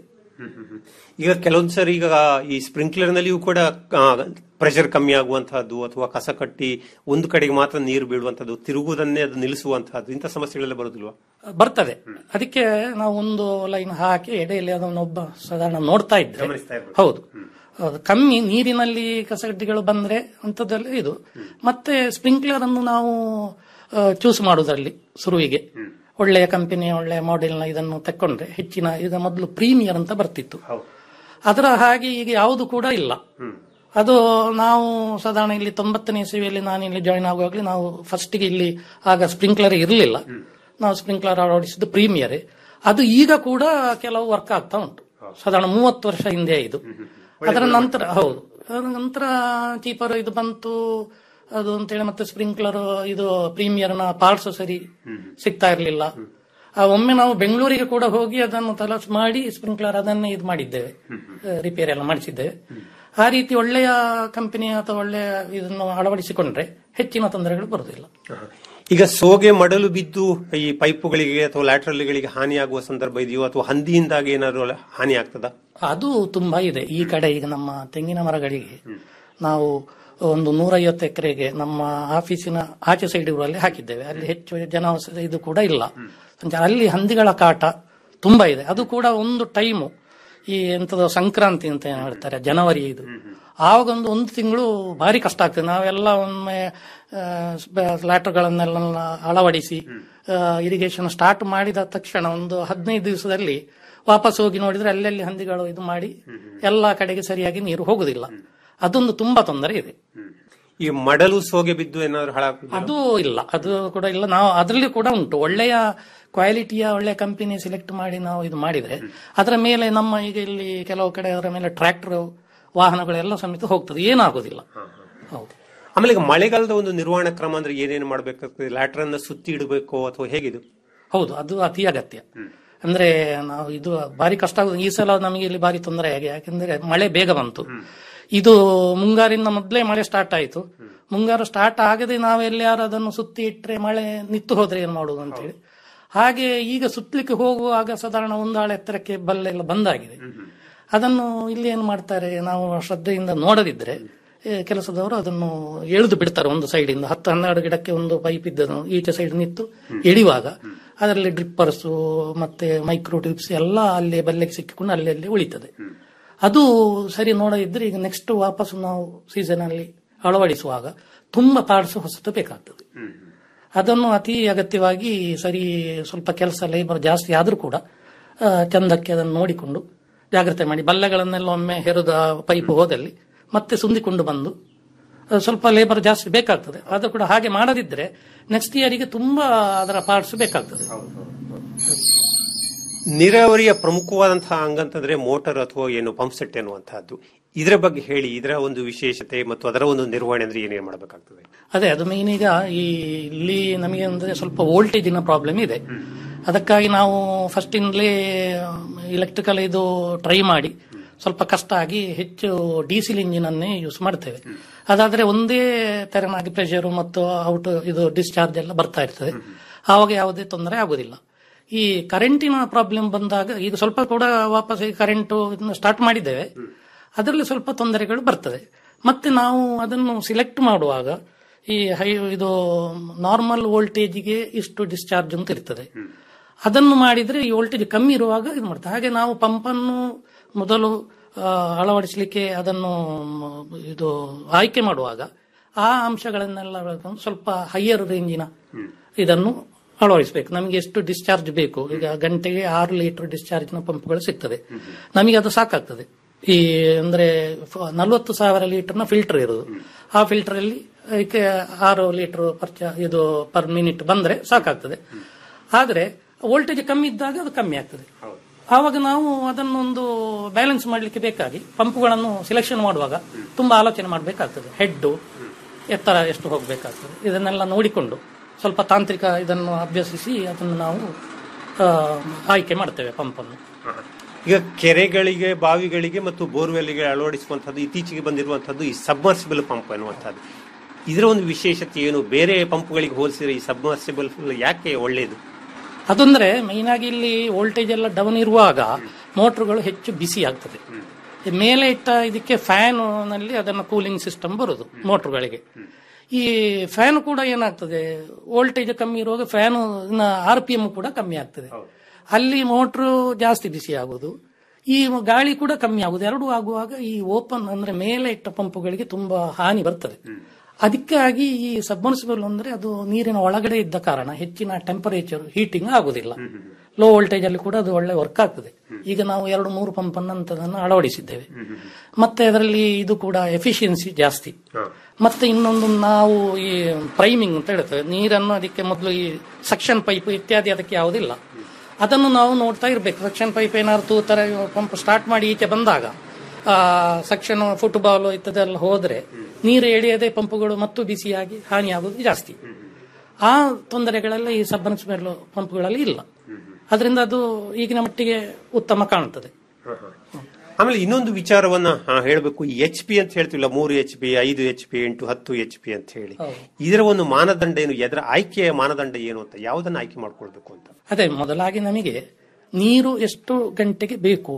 ಈಗ ಕೆಲವೊಂದು ಸರಿ ಈಗ ಈ ಸ್ಪ್ರಿಂಕ್ಲರ್ ನಲ್ಲಿಯೂ ಕೂಡ ಪ್ರೆಷರ್ ಕಮ್ಮಿ ಆಗುವಂತಹದ್ದು ಅಥವಾ ಕಸ ಕಟ್ಟಿ ಒಂದು ಕಡೆಗೆ ಮಾತ್ರ ನೀರು ಬೀಳುವಂತದ್ದು ತಿರುಗುವುದನ್ನೇ ಅದು ನಿಲ್ಲಿಸುವಂತಹದ್ದು ಇಂಥ ಸಮಸ್ಯೆಗಳೆಲ್ಲ ಬರುದಿಲ್ವಾ ಬರ್ತದೆ ಅದಕ್ಕೆ ನಾವು ಒಂದು ಲೈನ್ ಹಾಕಿ ಎಡೆಯಲ್ಲಿ ಅದನ್ನು ಒಬ್ಬ ಸಾಧಾರಣ ನೋಡ್ತಾ ಇದ್ರೆ ಹೌದು ಹೌದು ಕಮ್ಮಿ ನೀರಿನಲ್ಲಿ ಕಸಗಡ್ಡಿಗಳು ಬಂದ್ರೆ ಅಂತದೆಲ್ಲ ಇದು ಮತ್ತೆ ಸ್ಪ್ರಿಂಕ್ಲರ್ ಅನ್ನು ನಾವು ಚೂಸ್ ಮಾಡುವುದರಲ್ಲಿ ಶುರುವಿಗೆ ಒಳ್ಳೆಯ ಕಂಪನಿಯ ಒಳ್ಳೆಯ ಮಾಡೆಲ್ನ ಇದನ್ನು ತಕೊಂಡ್ರೆ ಹೆಚ್ಚಿನ ಈಗ ಮೊದಲು ಪ್ರೀಮಿಯರ್ ಅಂತ ಬರ್ತಿತ್ತು ಅದರ ಹಾಗೆ ಈಗ ಯಾವುದು ಕೂಡ ಇಲ್ಲ ಅದು ನಾವು ಸಾಧಾರಣ ಇಲ್ಲಿ ತೊಂಬತ್ತನೇ ಇಸವಿಯಲ್ಲಿ ನಾನು ಇಲ್ಲಿ ಜಾಯಿನ್ ಆಗುವಾಗಲೇ ನಾವು ಫಸ್ಟಿಗೆ ಇಲ್ಲಿ ಆಗ ಸ್ಪ್ರಿಂಕ್ಲರ್ ಇರಲಿಲ್ಲ ನಾವು ಸ್ಪ್ರಿಂಕ್ಲರ್ ಅಳವಡಿಸಿದ್ದು ಪ್ರೀಮಿಯರ್ ಅದು ಈಗ ಕೂಡ ಕೆಲವು ವರ್ಕ್ ಆಗ್ತಾ ಉಂಟು ಸಾಧಾರಣ ಮೂವತ್ತು ವರ್ಷ ಹಿಂದೆ ಇದು ಅದರ ನಂತರ ಹೌದು ಅದರ ನಂತರ ಚೀಪರ್ ಇದು ಬಂತು ಅದು ಅಂತೇಳಿ ಮತ್ತೆ ಸ್ಪ್ರಿಂಕ್ಲರ್ ಇದು ಪ್ರೀಮಿಯರ್ನ ಪಾರ್ಟ್ಸ್ ಸರಿ ಸಿಗ್ತಾ ಇರಲಿಲ್ಲ ಒಮ್ಮೆ ನಾವು ಬೆಂಗಳೂರಿಗೆ ಕೂಡ ಹೋಗಿ ಅದನ್ನು ತಲಾಸ್ ಮಾಡಿ ಸ್ಪ್ರಿಂಕ್ಲರ್ ಅದನ್ನೇ ಇದು ಮಾಡಿದ್ದೇವೆ ರಿಪೇರಿ ಎಲ್ಲ ಮಾಡಿಸಿದ್ದೇವೆ ಆ ರೀತಿ ಒಳ್ಳೆಯ ಕಂಪನಿಯ ಅಥವಾ ಒಳ್ಳೆಯ ಇದನ್ನು ಅಳವಡಿಸಿಕೊಂಡ್ರೆ ಹೆಚ್ಚಿನ ತೊಂದರೆಗಳು ಬರುವುದಿಲ್ಲ ಈಗ ಸೋಗೆ ಮಡಲು ಬಿದ್ದು ಈ ಪೈಪುಗಳಿಗೆ ಅಥವಾ ಲ್ಯಾಟ್ರಲ್ಗಳಿಗೆ ಹಾನಿಯಾಗುವ ಸಂದರ್ಭ ಇದೆಯೋ ಅಥವಾ ಹಂದಿಯಿಂದಾಗಿ ಏನಾದ್ರು ಹಾನಿ ಆಗ್ತದಾ ಅದು ತುಂಬಾ ಇದೆ ಈ ಕಡೆ ಈಗ ನಮ್ಮ ತೆಂಗಿನ ಮರಗಳಿಗೆ ನಾವು ಒಂದು ನೂರೈವತ್ತು ಎಕರೆಗೆ ನಮ್ಮ ಆಫೀಸಿನ ಆಚೆ ಸೈಡ್ ಊರಲ್ಲಿ ಹಾಕಿದ್ದೇವೆ ಅಲ್ಲಿ ಹೆಚ್ಚು ಜನವಸತಿ ಇದು ಕೂಡ ಇಲ್ಲ ಅಲ್ಲಿ ಹಂದಿಗಳ ಕಾಟ ತುಂಬಾ ಇದೆ ಅದು ಕೂಡ ಒಂದು ಟೈಮು ಈ ಎಂತದ ಸಂಕ್ರಾಂತಿ ಅಂತ ಏನ್ ಹೇಳ್ತಾರೆ ಜನವರಿ ಇದು ಆವಾಗ ಒಂದು ಒಂದು ತಿಂಗಳು ಭಾರಿ ಕಷ್ಟ ಆಗ್ತದೆ ನಾವೆಲ್ಲ ಒಮ್ಮೆ ಲ್ಯಾಟರ್ಗಳನ್ನೆಲ್ಲ ಅಳವಡಿಸಿ ಇರಿಗೇಷನ್ ಸ್ಟಾರ್ಟ್ ಮಾಡಿದ ತಕ್ಷಣ ಒಂದು ಹದಿನೈದು ದಿವಸದಲ್ಲಿ ವಾಪಸ್ ಹೋಗಿ ನೋಡಿದ್ರೆ ಅಲ್ಲಲ್ಲಿ ಹಂದಿಗಳು ಇದು ಮಾಡಿ ಎಲ್ಲಾ ಕಡೆಗೆ ಸರಿಯಾಗಿ ನೀರು ಹೋಗುದಿಲ್ಲ ಅದೊಂದು ತುಂಬಾ ತೊಂದರೆ ಇದೆ ಈ ಮಡಲು ಸೋಗೆ ಬಿದ್ದು ಏನಾದ್ರು ಹಾಳ ಅದು ಇಲ್ಲ ಅದು ಕೂಡ ಇಲ್ಲ ನಾವು ಅದರಲ್ಲಿ ಕೂಡ ಉಂಟು ಒಳ್ಳೆಯ ಕ್ವಾಲಿಟಿಯ ಒಳ್ಳೆಯ ಕಂಪನಿ ಸೆಲೆಕ್ಟ್ ಮಾಡಿ ನಾವು ಇದು ಮಾಡಿದ್ರೆ ಅದರ ಮೇಲೆ ನಮ್ಮ ಈಗ ಇಲ್ಲಿ ಕೆಲವು ಕಡೆ ಅದರ ಮೇಲೆ ಟ್ರ್ಯಾಕ್ಟರ್ ವಾಹನಗಳೆಲ್ಲ ಸಮೇತ ಹೋಗ್ತದೆ ಏನಾಗೋದಿಲ್ಲ ಹೌದು ಆಮೇಲೆ ಈಗ ಮಳೆಗಾಲದ ಒಂದು ನಿರ್ವಹಣಾ ಕ್ರಮ ಅಂದ್ರೆ ಏನೇನು ಮಾಡ್ಬೇಕಾಗ್ತದೆ ಲ್ಯಾಟರ್ ಅನ್ನ ಸುತ್ತಿ ಇಡಬೇಕು ಅಥವಾ ಹೇಗಿದು ಹೌದು ಅದು ಅತಿ ಅಗತ್ಯ ಅಂದ್ರೆ ನಾವು ಇದು ಬಾರಿ ಕಷ್ಟ ಆಗುದು ಈ ಸಲ ನಮಗೆ ಇಲ್ಲಿ ಬಾರಿ ತೊಂದರೆ ಆಗಿ ಯಾಕೆಂದ್ರೆ ಮಳೆ ಬೇಗ ಬಂತು ಇದು ಮುಂಗಾರಿನ ಮೊದಲೇ ಮಳೆ ಸ್ಟಾರ್ಟ್ ಆಯಿತು ಮುಂಗಾರು ಸ್ಟಾರ್ಟ್ ಆಗದೆ ನಾವು ಎಲ್ಲಿಯಾರು ಅದನ್ನು ಸುತ್ತಿ ಇಟ್ರೆ ಮಳೆ ನಿತ್ತು ಹೋದ್ರೆ ಏನ್ ಮಾಡುದು ಅಂತೇಳಿ ಹಾಗೆ ಈಗ ಸುತ್ತಲಿಕ್ಕೆ ಹೋಗುವಾಗ ಸಾಧಾರಣ ಒಂದಾಳ ಎತ್ತರಕ್ಕೆ ಬಲ್ಲೆಲ್ಲ ಬಂದಾಗಿದೆ ಅದನ್ನು ಇಲ್ಲಿ ಏನ್ ಮಾಡ್ತಾರೆ ನಾವು ಶ್ರದ್ಧೆಯಿಂದ ನೋಡದಿದ್ರೆ ಕೆಲಸದವರು ಅದನ್ನು ಎಳೆದು ಬಿಡ್ತಾರೆ ಒಂದು ಸೈಡ್ ಇಂದ ಹತ್ತು ಹನ್ನೆರಡು ಗಿಡಕ್ಕೆ ಒಂದು ಪೈಪ್ ಇದ್ದದ್ದು ಈಚೆ ಸೈಡ್ ನಿಂತು ಎಳಿವಾಗ ಅದರಲ್ಲಿ ಡ್ರಿಪ್ಪರ್ಸ್ ಮತ್ತೆ ಮೈಕ್ರೋ ಟ್ಯೂಬ್ಸ್ ಎಲ್ಲ ಅಲ್ಲಿ ಬಲ್ಲೆಗೆ ಸಿಕ್ಕಿಕೊಂಡು ಅಲ್ಲಿ ಅಲ್ಲಿ ಉಳಿತದೆ ಅದು ಸರಿ ನೋಡದಿದ್ರೆ ಈಗ ನೆಕ್ಸ್ಟ್ ವಾಪಸ್ ನಾವು ಸೀಸನ್ ಅಲ್ಲಿ ಅಳವಡಿಸುವಾಗ ತುಂಬಾ ಪಾರ್ಟ್ಸ್ ಹೊಸತು ಬೇಕಾಗ್ತದೆ ಅದನ್ನು ಅತಿ ಅಗತ್ಯವಾಗಿ ಸರಿ ಸ್ವಲ್ಪ ಕೆಲಸ ಲೇಬರ್ ಜಾಸ್ತಿ ಆದ್ರೂ ಕೂಡ ಚಂದಕ್ಕೆ ಅದನ್ನು ನೋಡಿಕೊಂಡು ಜಾಗ್ರತೆ ಮಾಡಿ ಬಲ್ಲೆಗಳನ್ನೆಲ್ಲ ಒಮ್ಮೆ ಹೆರದ ಪೈಪ್ ಹೋದಲ್ಲಿ ಮತ್ತೆ ಸುಂದಿಕೊಂಡು ಬಂದು ಸ್ವಲ್ಪ ಲೇಬರ್ ಜಾಸ್ತಿ ಬೇಕಾಗ್ತದೆ ಅದು ಕೂಡ ಹಾಗೆ ಮಾಡದಿದ್ರೆ ನೆಕ್ಸ್ಟ್ ಇಯರಿಗೆ ತುಂಬಾ ಅದರ ಪಾರ್ಟ್ಸ್ ಬೇಕಾಗ್ತದೆ ನೀರಾವರಿಯ ಪ್ರಮುಖವಾದಂತಹ ಅಂಗ ಅಂತಂದ್ರೆ ಮೋಟಾರ್ ಅಥವಾ ಏನು ಪಂಪ್ ಸೆಟ್ ಎನ್ನುವಂತಹದ್ದು ಇದರ ಬಗ್ಗೆ ಹೇಳಿ ಇದರ ಒಂದು ವಿಶೇಷತೆ ಮತ್ತು ಅದರ ಒಂದು ನಿರ್ವಹಣೆ ಅಂದ್ರೆ ಏನೇನು ಮಾಡಬೇಕಾಗ್ತದೆ ಅದೇ ಅದು ಮೇನ್ ಈಗ ಈ ಇಲ್ಲಿ ನಮಗೆ ಅಂದ್ರೆ ಸ್ವಲ್ಪ ವೋಲ್ಟೇಜಿನ ಪ್ರಾಬ್ಲಮ್ ಇದೆ ಅದಕ್ಕಾಗಿ ನಾವು ಫಸ್ಟ್ ಇಂದಲೇ ಇಲೆಕ್ಟ್ರಿಕಲ್ ಇದು ಟ್ರೈ ಮಾಡಿ ಸ್ವಲ್ಪ ಕಷ್ಟ ಆಗಿ ಹೆಚ್ಚು ಡೀಸೆಲ್ ಇಂಜಿನ್ ಅನ್ನೇ ಯೂಸ್ ಮಾಡ್ತೇವೆ ಅದಾದ್ರೆ ಒಂದೇ ತೆರನಾಗಿ ಪ್ರೆಷರ್ ಮತ್ತು ಔಟ್ ಇದು ಡಿಸ್ಚಾರ್ಜ್ ಎಲ್ಲ ಬರ್ತಾ ಇರ್ತದೆ ಆವಾಗ ಯಾವುದೇ ತೊಂದರೆ ಆಗುದಿಲ್ಲ ಈ ಕರೆಂಟಿನ ಪ್ರಾಬ್ಲಮ್ ಬಂದಾಗ ಈಗ ಸ್ವಲ್ಪ ಕೂಡ ವಾಪಸ್ ಈ ಕರೆಂಟ್ ಸ್ಟಾರ್ಟ್ ಮಾಡಿದ್ದೇವೆ ಅದರಲ್ಲಿ ಸ್ವಲ್ಪ ತೊಂದರೆಗಳು ಬರ್ತದೆ ಮತ್ತೆ ನಾವು ಅದನ್ನು ಸಿಲೆಕ್ಟ್ ಮಾಡುವಾಗ ಈ ಹೈ ಇದು ನಾರ್ಮಲ್ ವೋಲ್ಟೇಜ್ಗೆ ಇಷ್ಟು ಡಿಸ್ಚಾರ್ಜ್ ಅಂತ ಇರ್ತದೆ ಅದನ್ನು ಮಾಡಿದ್ರೆ ಈ ವೋಲ್ಟೇಜ್ ಕಮ್ಮಿ ಇರುವಾಗ ಇದು ಮಾಡ್ತಾರೆ ಹಾಗೆ ನಾವು ಪಂಪನ್ನು ಮೊದಲು ಆ, ಅಳವಡಿಸಲಿಕ್ಕೆ ಅದನ್ನು ಮ್, ಇದು ಆಯ್ಕೆ ಮಾಡುವಾಗ ಆ ಅಂಶಗಳನ್ನೆಲ್ಲ ಬೆಳ್ಕೊಂಡು ಸ್ವಲ್ಪ ಹೈಯರ್ ರೇಂಜಿನ ಇದನ್ನು ಅಳವಡಿಸಬೇಕು ನಮಗೆ ಎಷ್ಟು ಡಿಸ್ಚಾರ್ಜ್ ಬೇಕು ಈಗ ಗಂಟೆಗೆ ಆರು ಲೀಟರ್ ಡಿಸ್ಚಾರ್ಜ್ನ ಪಂಪ್ಗಳು ಸಿಗ್ತದೆ ನಮಗೆ ಅದು ಸಾಕಾಗ್ತದೆ ಈ ಅಂದ್ರೆ ನಲವತ್ತು ಸಾವಿರ ಲೀಟರ್ನ ಫಿಲ್ಟರ್ ಇರೋದು ಆ ಫಿಲ್ಟರ್ ಅಲ್ಲಿ ಅದಕ್ಕೆ ಆರು ಲೀಟರ್ ಪರ್ಚ ಇದು ಪರ್ ಮಿನಿಟ್ ಬಂದ್ರೆ ಸಾಕಾಗ್ತದೆ ಆದ್ರೆ ವೋಲ್ಟೇಜ್ ಕಮ್ಮಿ ಇದ್ದಾಗ ಅದು ಕಮ್ಮಿ ಆಗ್ತದೆ ಆವಾಗ ನಾವು ಅದನ್ನೊಂದು ಬ್ಯಾಲೆನ್ಸ್ ಮಾಡಲಿಕ್ಕೆ ಬೇಕಾಗಿ ಪಂಪ್ಗಳನ್ನು ಸೆಲೆಕ್ಷನ್ ಮಾಡುವಾಗ ತುಂಬಾ ಆಲೋಚನೆ ಮಾಡಬೇಕಾಗ್ತದೆ ಹೆಡ್ ಎತ್ತರ ಎಷ್ಟು ಹೋಗಬೇಕಾಗ್ತದೆ ಇದನ್ನೆಲ್ಲ ನೋಡಿಕೊಂಡು ಸ್ವಲ್ಪ ತಾಂತ್ರಿಕ ಇದನ್ನು ಅಭ್ಯಸಿಸಿ ಅದನ್ನು ನಾವು ಆ, ಆಯ್ಕೆ ಮಾಡ್ತೇವೆ ಪಂಪನ್ನು ಈಗ ಕೆರೆಗಳಿಗೆ ಬಾವಿಗಳಿಗೆ ಮತ್ತು ಬೋರ್ವೆಲ್ಗೆ ಅಳವಡಿಸುವಂತದ್ದು ಇತ್ತೀಚೆಗೆ ಬಂದಿರುವಂತದ್ದು ಈ ಸಬ್ಮರ್ಸಿಬಲ್ ಪಂಪ್ ಅನ್ನುವಂಥದ್ದು ಇದರ ಒಂದು ವಿಶೇಷತೆ ಏನು ಬೇರೆ ಪಂಪ್ಗಳಿಗೆ ಹೋಲಿಸಿದ್ರೆ ಈ ಸಬ್ಮರ್ಸಿಬಲ್ ಯಾಕೆ ಒಳ್ಳೆಯದು ಅದಂದ್ರೆ ಮೈನ್ ಆಗಿ ಇಲ್ಲಿ ವೋಲ್ಟೇಜ್ ಎಲ್ಲ ಡೌನ್ ಇರುವಾಗ ಮೋಟರ್ಗಳು ಹೆಚ್ಚು ಬಿಸಿ ಆಗ್ತದೆ ಈ ಮೇಲೆ ಇಟ್ಟ ಇದಕ್ಕೆ ಫ್ಯಾನ್ ನಲ್ಲಿ ಅದನ್ನ ಕೂಲಿಂಗ್ ಸಿಸ್ಟಮ್ ಬರುದು ಮೋಟರ್ಗಳಿಗೆ ಈ ಫ್ಯಾನ್ ಕೂಡ ಏನಾಗ್ತದೆ ವೋಲ್ಟೇಜ್ ಕಮ್ಮಿ ಇರುವಾಗ ಫ್ಯಾನ್ ಆರ್ ಪಿ ಎಂ ಕೂಡ ಕಮ್ಮಿ ಆಗ್ತದೆ ಅಲ್ಲಿ ಮೋಟ್ರು ಜಾಸ್ತಿ ಬಿಸಿ ಆಗುದು ಈ ಗಾಳಿ ಕೂಡ ಕಮ್ಮಿ ಆಗುದು ಎರಡು ಆಗುವಾಗ ಈ ಓಪನ್ ಅಂದ್ರೆ ಮೇಲೆ ಇಟ್ಟ ಪಂಪುಗಳಿಗೆ ತುಂಬಾ ಹಾನಿ ಬರ್ತದೆ ಅದಕ್ಕಾಗಿ ಈ ಸಬ್ಮರ್ಸಿಬಲ್ ಅಂದ್ರೆ ಅದು ನೀರಿನ ಒಳಗಡೆ ಇದ್ದ ಕಾರಣ ಹೆಚ್ಚಿನ ಟೆಂಪರೇಚರ್ ಹೀಟಿಂಗ್ ಆಗುದಿಲ್ಲ ಲೋ ವೋಲ್ಟೇಜ್ ಅಲ್ಲಿ ಕೂಡ ಅದು ಒಳ್ಳೆ ವರ್ಕ್ ಆಗ್ತದೆ ಈಗ ನಾವು ಎರಡು ಮೂರು ಪಂಪ್ ಅನ್ನಂತದನ್ನು ಅಳವಡಿಸಿದ್ದೇವೆ ಮತ್ತೆ ಅದರಲ್ಲಿ ಇದು ಕೂಡ ಎಫಿಷಿಯನ್ಸಿ ಜಾಸ್ತಿ ಮತ್ತೆ ಇನ್ನೊಂದು ನಾವು ಈ ಪ್ರೈಮಿಂಗ್ ಅಂತ ಹೇಳ್ತೇವೆ ನೀರನ್ನು ಅದಕ್ಕೆ ಮೊದಲು ಈ ಸಕ್ಷನ್ ಪೈಪ್ ಇತ್ಯಾದಿ ಅದಕ್ಕೆ ಯಾವುದಿಲ್ಲ ಅದನ್ನು ನಾವು ನೋಡ್ತಾ ಇರ್ಬೇಕು ಸಕ್ಷನ್ ಪೈಪ್ ಏನಾದ್ರು ತೂತರ ಪಂಪ್ ಸ್ಟಾರ್ಟ್ ಮಾಡಿ ಈಚೆ ಬಂದಾಗ ಆ ಸಕ್ಷನ್ ಫುಟ್ಬಾಲ್ ಇತ್ತದೆಲ್ಲ ಹೋದ್ರೆ ನೀರು ಎಳೆಯದೆ ಪಂಪುಗಳು ಮತ್ತು ಬಿಸಿಯಾಗಿ ಹಾನಿಯಾಗುವುದು ಜಾಸ್ತಿ ಆ ತೊಂದರೆಗಳೆಲ್ಲ ಈ ಸಬ್ಬನ್ಸ್ಮೆಲ್ ಪಂಪ್ಗಳಲ್ಲಿ ಇಲ್ಲ ಅದರಿಂದ ಅದು ಈಗಿನ ಮಟ್ಟಿಗೆ ಉತ್ತಮ ಕಾಣುತ್ತದೆ ಆಮೇಲೆ ಇನ್ನೊಂದು ವಿಚಾರವನ್ನ ಆ, ಹೇಳ್ಬೇಕು ಈ ಎಚ್ ಪಿ ಅಂತ ಹೇಳ್ತಿಲ್ಲ ಮೂರು ಎಚ್ ಪಿ ಐದು ಎಚ್ ಪಿ ಎಂಟು ಹತ್ತು ಎಚ್ ಪಿ ಅಂತ ಹೇಳಿ ಇದರ ಒಂದು ಮಾನದಂಡ ಏನು ಅದರ ಆಯ್ಕೆಯ ಮಾನದಂಡ ಏನು ಅಂತ ಯಾವುದನ್ನ ಆಯ್ಕೆ ಮಾಡ್ಕೊಳ್ಬೇಕು ಅಂತ ಅದೇ ಮೊದಲಾಗಿ ನಮಗೆ ನೀರು ಎಷ್ಟು ಗಂಟೆಗೆ ಬೇಕು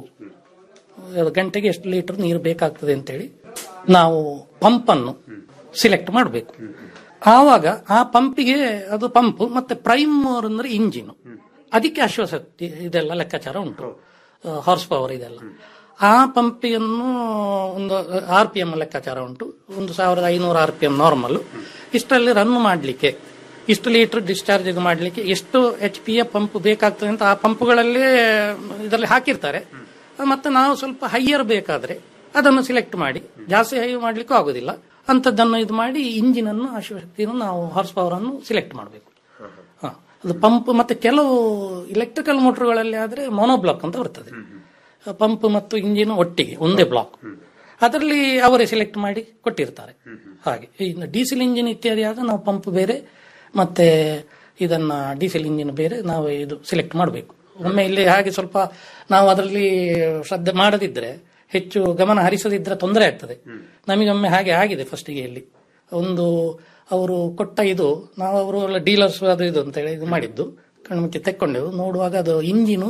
ಗಂಟೆಗೆ ಎಷ್ಟು ಲೀಟರ್ ನೀರು ಬೇಕಾಗ್ತದೆ ಅಂತೇಳಿ ನಾವು ಪಂಪ್ ಅನ್ನು ಸಿಲೆಕ್ಟ್ ಮಾಡಬೇಕು ಆವಾಗ ಆ ಪಂಪಿಗೆ ಅದು ಪಂಪ್ ಮತ್ತೆ ಪ್ರೈಮ್ ಅಂದ್ರೆ ಇಂಜಿನ್ ಅದಕ್ಕೆ ಅಶ್ವಶಕ್ತಿ ಇದೆಲ್ಲ ಲೆಕ್ಕಾಚಾರ ಉಂಟು ಹಾರ್ಸ್ ಪವರ್ ಇದೆಲ್ಲ ಆ ಪಂಪಿಯನ್ನು ಒಂದು ಆರ್ ಪಿ ಎಂ ಲೆಕ್ಕಾಚಾರ ಉಂಟು ಒಂದು ಸಾವಿರದ ಐನೂರು ಆರ್ ಪಿ ಎಂ ನಾರ್ಮಲ್ ಇಷ್ಟರಲ್ಲಿ ರನ್ ಮಾಡಲಿಕ್ಕೆ ಇಷ್ಟು ಲೀಟರ್ ಡಿಸ್ಚಾರ್ಜ್ ಮಾಡಲಿಕ್ಕೆ ಎಷ್ಟು ಎಚ್ ಪಿ ಎ ಪಂಪ್ ಬೇಕಾಗ್ತದೆ ಅಂತ ಆ ಪಂಪ್ಗಳಲ್ಲೇ ಇದರಲ್ಲಿ ಹಾಕಿರ್ತಾರೆ ಮತ್ತೆ ನಾವು ಸ್ವಲ್ಪ ಹೈಯರ್ ಬೇಕಾದ್ರೆ ಅದನ್ನು ಸಿಲೆಕ್ಟ್ ಮಾಡಿ ಜಾಸ್ತಿ ಹೈ ಮಾಡ್ಲಿಕ್ಕೂ ಆಗುದಿಲ್ಲ ಅಂತದನ್ನು ಇದು ಮಾಡಿ ಇಂಜಿನ್ ಅನ್ನು ಅಶ್ವಶಕ್ತಿಯನ್ನು ನಾವು ಹಾರ್ಸ್ ಪವರ್ ಅನ್ನು ಸಿಲೆಕ್ಟ್ ಮಾಡಬೇಕು ಅದು ಪಂಪ್ ಮತ್ತೆ ಕೆಲವು ಇಲೆಕ್ಟ್ರಿಕಲ್ ಮೋಟರ್ಗಳಲ್ಲಿ ಆದ್ರೆ ಮೊನೋಬ್ಲಾಕ್ ಅಂತ ಬರ್ತದೆ ಪಂಪ್ ಮತ್ತು ಇಂಜಿನ್ ಒಟ್ಟಿಗೆ ಒಂದೇ ಬ್ಲಾಕ್ ಅದರಲ್ಲಿ ಅವರೇ ಸೆಲೆಕ್ಟ್ ಮಾಡಿ ಕೊಟ್ಟಿರ್ತಾರೆ ಹಾಗೆ ಇನ್ನು ಡೀಸೆಲ್ ಇಂಜಿನ್ ಇತ್ಯಾದಿ ಆದ್ರೆ ನಾವು ಪಂಪ್ ಬೇರೆ ಮತ್ತೆ ಇದನ್ನ ಡೀಸೆಲ್ ಇಂಜಿನ್ ಬೇರೆ ನಾವು ಇದು ಸೆಲೆಕ್ಟ್ ಮಾಡಬೇಕು ಒಮ್ಮೆ ಇಲ್ಲಿ ಹಾಗೆ ಸ್ವಲ್ಪ ನಾವು ಅದರಲ್ಲಿ ಶ್ರದ್ಧೆ ಮಾಡದಿದ್ರೆ ಹೆಚ್ಚು ಗಮನ ಹರಿಸದಿದ್ರೆ ತೊಂದರೆ ಆಗ್ತದೆ ನಮಗೊಮ್ಮೆ ಹಾಗೆ ಆಗಿದೆ ಫಸ್ಟಿಗೆ ಇಲ್ಲಿ ಒಂದು ಅವರು ಕೊಟ್ಟ ಇದು ನಾವು ಅವರು ಡೀಲರ್ಸ್ ಅದು ಇದು ಅಂತ ಹೇಳಿ ಇದು ಮಾಡಿದ್ದು ಕಣ್ಮುಚ್ಚಿ ತೆಕ್ಕೊಂಡೆವು ನೋಡುವಾಗ ಅದು ಇಂಜಿನು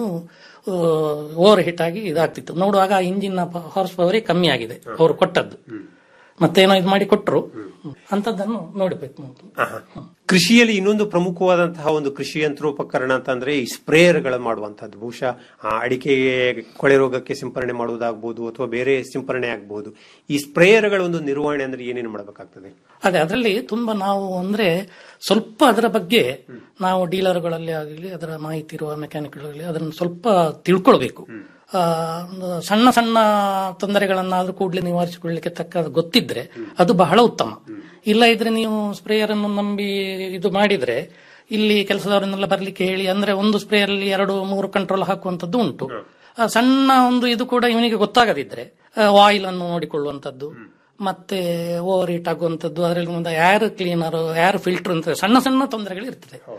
ಓವರ್ ಹಿಟ್ ಆಗಿ ಇದಾಗ್ತಿತ್ತು ನೋಡುವಾಗ ಆ ಇಂಜಿನ್ ಹಾರ್ಸ್ ಪವರೇ ಕಮ್ಮಿ ಆಗಿದೆ ಅವರು ಕೊಟ್ಟದ್ದು ಮತ್ತೇನೋ ಇದು ಮಾಡಿ ಕೊಟ್ಟರು ಅಂತದನ್ನು ನೋಡಬೇಕು ಕೃಷಿಯಲ್ಲಿ ಇನ್ನೊಂದು ಪ್ರಮುಖವಾದಂತಹ ಒಂದು ಕೃಷಿ ಯಂತ್ರೋಪಕರಣ ಅಂತಂದ್ರೆ ಈ ಸ್ಪ್ರೇಯರ್ಗಳ ಮಾಡುವಂತಹದ್ದು ಬಹುಶಃ ಆ, ಅಡಿಕೆಗೆ ಕೊಳೆ ರೋಗಕ್ಕೆ ಸಿಂಪರಣೆ ಮಾಡುವುದಾಗಬಹುದು ಅಥವಾ ಬೇರೆ ಸಿಂಪರಣೆ ಆಗಬಹುದು ಈ ಸ್ಪ್ರೇಯರ್ಗಳ ಒಂದು ನಿರ್ವಹಣೆ ಅಂದ್ರೆ ಏನೇನು ಮಾಡಬೇಕಾಗ್ತದೆ ಅದೇ ಅದರಲ್ಲಿ ತುಂಬಾ ನಾವು ಅಂದ್ರೆ ಸ್ವಲ್ಪ ಅದರ ಬಗ್ಗೆ ನಾವು ಡೀಲರ್ಗಳಲ್ಲಿ ಆಗಲಿ ಅದರ ಮಾಹಿತಿ ಇರುವ ಮೆಕ್ಯಾನಿಕ್ಗಳಲ್ಲಿ ಅದನ್ನು ಸ್ವಲ್ಪ ತಿಳ್ಕೊಳ್ಬೇಕು ಆ, ಒಂದು ಸಣ್ಣ ಸಣ್ಣ ತೊಂದರೆಗಳನ್ನಾದ್ರೂ ಕೂಡಲೇ ನಿವಾರಿಸಿಕೊಳ್ಳಲಿಕ್ಕೆ ತಕ್ಕ ಗೊತ್ತಿದ್ರೆ ಅದು ಬಹಳ ಉತ್ತಮ ಇಲ್ಲ ಇದ್ರೆ ನೀವು ಸ್ಪ್ರೇಯರ್ ಅನ್ನು ನಂಬಿ ಇದು ಮಾಡಿದ್ರೆ ಇಲ್ಲಿ ಕೆಲಸದವರನ್ನೆಲ್ಲ ಬರ್ಲಿಕ್ಕೆ ಹೇಳಿ ಅಂದ್ರೆ ಒಂದು ಸ್ಪ್ರೇಯರ್ ಅಲ್ಲಿ ಎರಡು ಮೂರು ಕಂಟ್ರೋಲ್ ಹಾಕುವಂತದ್ದು ಉಂಟು ಆ ಸಣ್ಣ ಒಂದು ಇದು ಕೂಡ ಇವನಿಗೆ ಗೊತ್ತಾಗದಿದ್ರೆ ಆಯಿಲ್ ಅನ್ನು ನೋಡಿಕೊಳ್ಳುವಂತದ್ದು ಮತ್ತೆ ಓವರ್ ಹೀಟ್ ಆಗುವಂತದ್ದು ಅದರಲ್ಲಿ ಒಂದು ಏರ್ ಕ್ಲೀನರ್ ಏರ್ ಫಿಲ್ಟರ್ ಅಂತ ಸಣ್ಣ ಸಣ್ಣ ತೊಂದರೆಗಳು ಇರ್ತದೆ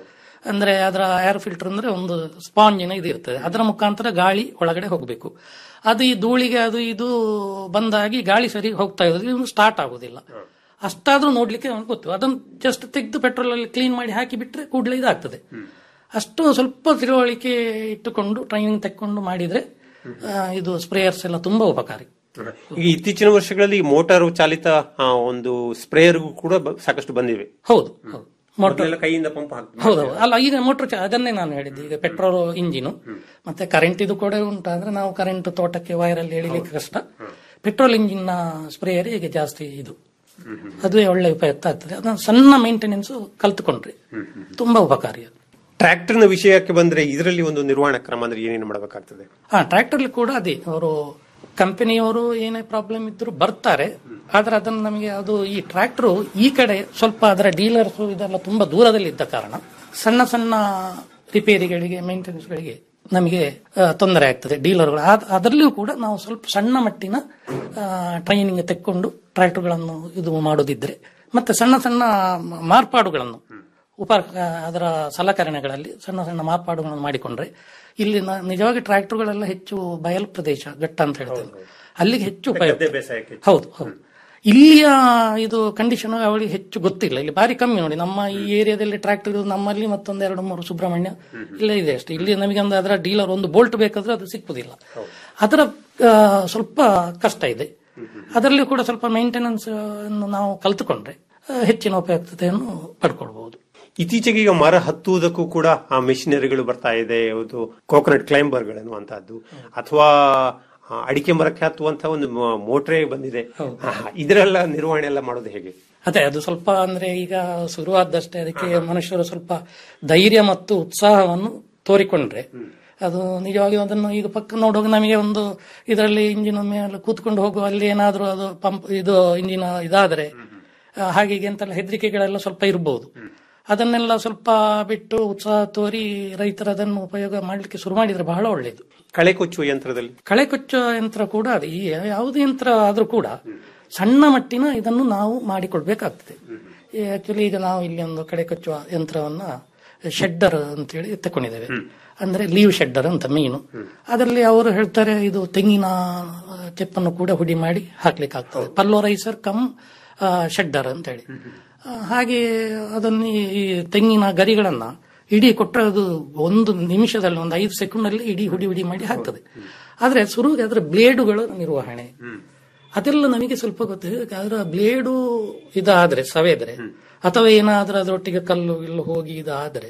ಅಂದ್ರೆ ಅದರ ಏರ್ ಫಿಲ್ಟರ್ ಅಂದ್ರೆ ಒಂದು ಸ್ಪಾಂಜಿನ ಇದು ಇರ್ತದೆ ಅದರ ಮುಖಾಂತರ ಗಾಳಿ ಒಳಗಡೆ ಹೋಗಬೇಕು ಅದು ಈ ಧೂಳಿಗೆ ಅದು ಇದು ಬಂದಾಗಿ ಗಾಳಿ ಸರಿ ಹೋಗ್ತಾ ಇರೋದು ಇದು ಸ್ಟಾರ್ಟ್ ಆಗುದಿಲ್ಲ ಅಷ್ಟಾದ್ರೂ ನೋಡ್ಲಿಕ್ಕೆ ನಮ್ಗೆ ಗೊತ್ತು ಅದನ್ನು ಜಸ್ಟ್ ತೆಗೆದು ಪೆಟ್ರೋಲ್ ಅಲ್ಲಿ ಕ್ಲೀನ್ ಮಾಡಿ ಹಾಕಿ ಬಿಟ್ರೆ ಕೂಡಲೇ ಇದಾಗ್ತದೆ ಅಷ್ಟು ಸ್ವಲ್ಪ ತಿಳುವಳಿಕೆ ಇಟ್ಟುಕೊಂಡು ಟ್ರೈನಿಂಗ್ ತೆಕ್ಕೊಂಡು ಮಾಡಿದ್ರೆ ಆ, ಇದು ಸ್ಪ್ರೇಯರ್ಸ್ ಎಲ್ಲ ತುಂಬಾ ಉಪಕಾರಿ ಈಗ ಇತ್ತೀಚಿನ ವರ್ಷಗಳಲ್ಲಿ ಮೋಟಾರ್ ಚಾಲಿತ ಆ, ಒಂದು ಸ್ಪ್ರೇಯರ್ಗೂ ಕೂಡ ಬ- ಸಾಕಷ್ಟು ಬಂದಿವೆ ಹೌದು ಹೌದು ಮೊದಲೆಲ್ಲ ಕೈಯಿಂದ ಪಂಪ್ ಹಾಕ್ತಾರೆ ಹೌದೌದು ಅಲ್ಲ ಈಗ ಮೋಟರ್ ಅದನ್ನೇ ನಾನು ಹೇಳಿದ್ದು ಈಗ ಪೆಟ್ರೋಲ್ ಇಂಜಿನ್ ಮತ್ತೆ ಕರೆಂಟ್ ಇದು ಕೂಡ ಉಂಟಾದ್ರೆ ನಾವು ಕರೆಂಟ್ ತೋಟಕ್ಕೆ ವೈರಲ್ಲಿ ಎಳಿಲಿಕ್ಕೆ ಕಷ್ಟ ಪೆಟ್ರೋಲ್ ಇಂಜಿನ್ ನ ಸ್ಪ್ರೇಯರ್ ಈಗ ಜಾಸ್ತಿ ಇದು ಅದುವೇ ಒಳ್ಳೆ ಉಪಯುಕ್ತ ಆಗ್ತದೆ ಅದನ್ನ ಸಣ್ಣ ಮೇಂಟೆನೆನ್ಸ್ ಕಲ್ತುಕೊಂಡ್ರೆ ತುಂಬಾ ಉಪಕಾರಿ ಅದು ಟ್ರ್ಯಾಕ್ಟರ್ನ ವಿಷಯಕ್ಕೆ ಬಂದ್ರೆ ಇದರಲ್ಲಿ ಒಂದು ನಿರ್ವಹಣಾ ಕ್ರಮ ಅಂದ್ರೆ ಏನೇನು ಮಾಡಬೇಕಾಗ್ತದೆ ಹಾ ಟ್ರ್ಯಾಕ್ಟರ್ಲಿ ಕೂಡ ಅದೇ ಅವರು ಕಂಪನಿಯವರು ಏನೇ ಪ್ರಾಬ್ಲಮ್ ಇದ್ರು ಬರ್ತಾರೆ ಆದ್ರೆ ಅದನ್ನು ನಮಗೆ ಅದು ಈ ಟ್ರ್ಯಾಕ್ಟರ್ ಈ ಕಡೆ ಸ್ವಲ್ಪ ಅದರ ಡೀಲರ್ಸ್ ಇದೆಲ್ಲ ತುಂಬಾ ದೂರದಲ್ಲಿ ಇದ್ದ ಕಾರಣ ಸಣ್ಣ ಸಣ್ಣ ರಿಪೇರಿಗಳಿಗೆ ಮೇಂಟೆನೆನ್ಸ್ಗಳಿಗೆ ನಮಗೆ ಆ, ತೊಂದರೆ ಆಗ್ತದೆ ಡೀಲರ್ಗಳು ಆದ್- ಅದರಲ್ಲಿಯೂ ಕೂಡ ನಾವು ಸ್ವಲ್ಪ ಸಣ್ಣ ಮಟ್ಟಿನ ಟ್ರೈನಿಂಗ್ ತೆಕ್ಕೊಂಡು ಟ್ರ್ಯಾಕ್ಟರ್ಗಳನ್ನು ಇದು ಮಾಡೋದಿದ್ರೆ ಮತ್ತೆ ಸಣ್ಣ ಸಣ್ಣ ಮಾರ್ಪಾಡುಗಳನ್ನು ಉಪ ಅದರ ಸಲಕರಣೆಗಳಲ್ಲಿ ಸಣ್ಣ ಸಣ್ಣ ಮಾರ್ಪಾಡುಗಳನ್ನು ಮಾಡಿಕೊಂಡ್ರೆ ಇಲ್ಲಿ ನ- ನಿಜವಾಗಿ ಟ್ರ್ಯಾಕ್ಟರ್ಗಳೆಲ್ಲ ಹೆಚ್ಚು ಬಯಲು ಪ್ರದೇಶ ಘಟ್ಟ ಅಂತ ಹೇಳ್ತೇವೆ ಅಲ್ಲಿಗೆ ಹೆಚ್ಚು ಉಪಯುಕ್ತ ಬೇಸಾಯಕ್ಕೆ ಹೌದು ಹೌದು ಇಲ್ಲಿಯ ಇದು ಕಂಡೀಷನ್ ಅವಳಿಗೆ ಹೆಚ್ಚು ಗೊತ್ತಿಲ್ಲ ಇಲ್ಲಿ ಬಾರಿ ಕಮ್ಮಿ ನೋಡಿ ನಮ್ಮ ಈ ಏರಿಯಾದಲ್ಲಿ ಟ್ರ್ಯಾಕ್ಟರ್ ನಮ್ಮಲ್ಲಿ ಮತ್ತೊಂದು ಎರಡು ಮೂರು ಸುಬ್ರಹ್ಮಣ್ಯ ಇಲ್ಲೇ ಇದೆ ಅಷ್ಟೇ ಇಲ್ಲಿ ನಮಗೆ ಒಂದು ಅದರ ಡೀಲರ್ ಒಂದು ಬೋಲ್ಟ್ ಬೇಕಾದ್ರೆ ಅದು ಸಿಕ್ಕುದಿಲ್ಲ ಅದರ ಆ, ಸ್ವಲ್ಪ ಕಷ್ಟ ಇದೆ ಅದರಲ್ಲಿ ಕೂಡ ಸ್ವಲ್ಪ ಮೇಂಟೆನೆನ್ಸ್ ಅನ್ನು ನಾವು ಕಲ್ತುಕೊಂಡ್ರೆ ಆ, ಹೆಚ್ಚಿನ ಉಪಯುಕ್ತತೆಯನ್ನು ಪಡ್ಕೊಳ್ಬಹುದು ಇತ್ತೀಚೆಗೆ ಈಗ ಮರ ಹತ್ತುವುದಕ್ಕೂ ಕೂಡ ಆ ಮೆಷಿನರಿಗಳು ಬರ್ತಾ ಇದೆ ಒಂದು ಕೋಕೋನಟ್ ಕ್ಲೈಂಬರ್ ಅನ್ನುವಂತಹದ್ದು ಅಥವಾ ಆ, ಅಡಿಕೆ ಮರಕ್ಕೆ ಹತ್ತುವಂತಹ ಒಂದು ಮೋಟ್ರೇ ಬಂದಿದೆ ಆ, ಇದರೆಲ್ಲ ನಿರ್ವಹಣೆ ಎಲ್ಲ ಮಾಡೋದು ಹೇಗೆ ಅದೇ ಅದು ಸ್ವಲ್ಪ ಅಂದ್ರೆ ಈಗ ಶುರುವಾದಷ್ಟೇ ಅದಕ್ಕೆ ಮನುಷ್ಯರು ಸ್ವಲ್ಪ ಧೈರ್ಯ ಮತ್ತು ಉತ್ಸಾಹವನ್ನು ತೋರಿಕೊಂಡ್ರೆ ಅದು ನಿಜವಾಗಿ ಅದನ್ನು ಈಗ ಪಕ್ಕ ನೋಡುವಾಗ ನಮಗೆ ಒಂದು ಇದರಲ್ಲಿ ಇಂಜಿನ್ ಮೇಲೆ ಕೂತ್ಕೊಂಡು ಹೋಗುವ ಅಲ್ಲಿ ಏನಾದ್ರೂ ಅದು ಪಂಪ್ ಇದು ಇಂಜಿನ್ ಇದಾದ್ರೆ ಆ, ಹಾಗೆ ಹೀಗೆ ಅಂತೆಲ್ಲ ಹೆದರಿಕೆಗಳೆಲ್ಲ ಸ್ವಲ್ಪ ಇರಬಹುದು ಅದನ್ನೆಲ್ಲ ಸ್ವಲ್ಪ ಬಿಟ್ಟು ಉತ್ಸಾಹ ತೋರಿ ರೈತರು ಅದನ್ನು ಉಪಯೋಗ ಮಾಡಲಿಕ್ಕೆ ಶುರು ಮಾಡಿದ್ರೆ ಬಹಳ ಒಳ್ಳೆಯದು ಕಳೆ ಕೊಚ್ಚುವ ಯಂತ್ರದಲ್ಲಿ ಕಳೆ ಕೊಚ್ಚೋ ಯಂತ್ರ ಕೂಡ ಅದೇ ಈ ಯಾವುದೇ ಯಂತ್ರ ಆದ್ರೂ ಕೂಡ ಸಣ್ಣ ಮಟ್ಟಿನ ಇದನ್ನು ನಾವು ಮಾಡಿಕೊಳ್ಬೇಕಾಗ್ತದೆ ಆಕ್ಚುಲಿ ಈಗ ನಾವು ಇಲ್ಲಿ ಒಂದು ಕಳೆ ಕೊಚ್ಚುವ ಯಂತ್ರವನ್ನ ಶೆಡ್ಡರ್ ಅಂತೇಳಿ ತಕೊಂಡಿದ್ದೇವೆ ಅಂದ್ರೆ ಲೀವ್ ಶೆಡ್ಡರ್ ಅಂತ ಮೀನು ಅದರಲ್ಲಿ ಅವರು ಹೇಳ್ತಾರೆ ಇದು ತೆಂಗಿನ ಆ, ಚೆಪ್ಪನ್ನು ಕೂಡ ಹುಡಿ ಮಾಡಿ ಹಾಕ್ಲಿಕ್ಕೆ ಆಗ್ತದೆ ಪಲ್ಲೋರೈಸರ್ ಕಮ್ ಶೆಡ್ಡರ್ ಅಂತೇಳಿ ಆ, ಹಾಗೆ ಅದನ್ನು ಈ- ಈ ತೆಂಗಿನ ಗರಿಗಳನ್ನ ಇಡೀ ಕೊಟ್ಟರೆ ಅದು ಒಂದು ನಿಮಿಷದಲ್ಲಿ ಒಂದು ಐದು ಸೆಕೆಂಡ್ ಅಲ್ಲಿ ಇಡೀ ಹುಡಿ ಹುಡಿ ಮಾಡಿ ಹಾಕ್ತದೆ ಆದ್ರೆ ಶುರುವಿಗೆ ಅದರ ಬ್ಲೇಡುಗಳ ನಿರ್ವಹಣೆ ಅದೆಲ್ಲ ನಮಗೆ ಸ್ವಲ್ಪ ಗೊತ್ತಿದೆ ಅದರ ಬ್ಲೇಡು ಇದಾದ್ರೆ ಸವೆದ್ರೆ ಅಥವಾ ಏನಾದ್ರೂ ಅದರೊಟ್ಟಿಗೆ ಕಲ್ಲು ಇಲ್ಲು ಹೋಗಿ ಇದಾದ್ರೆ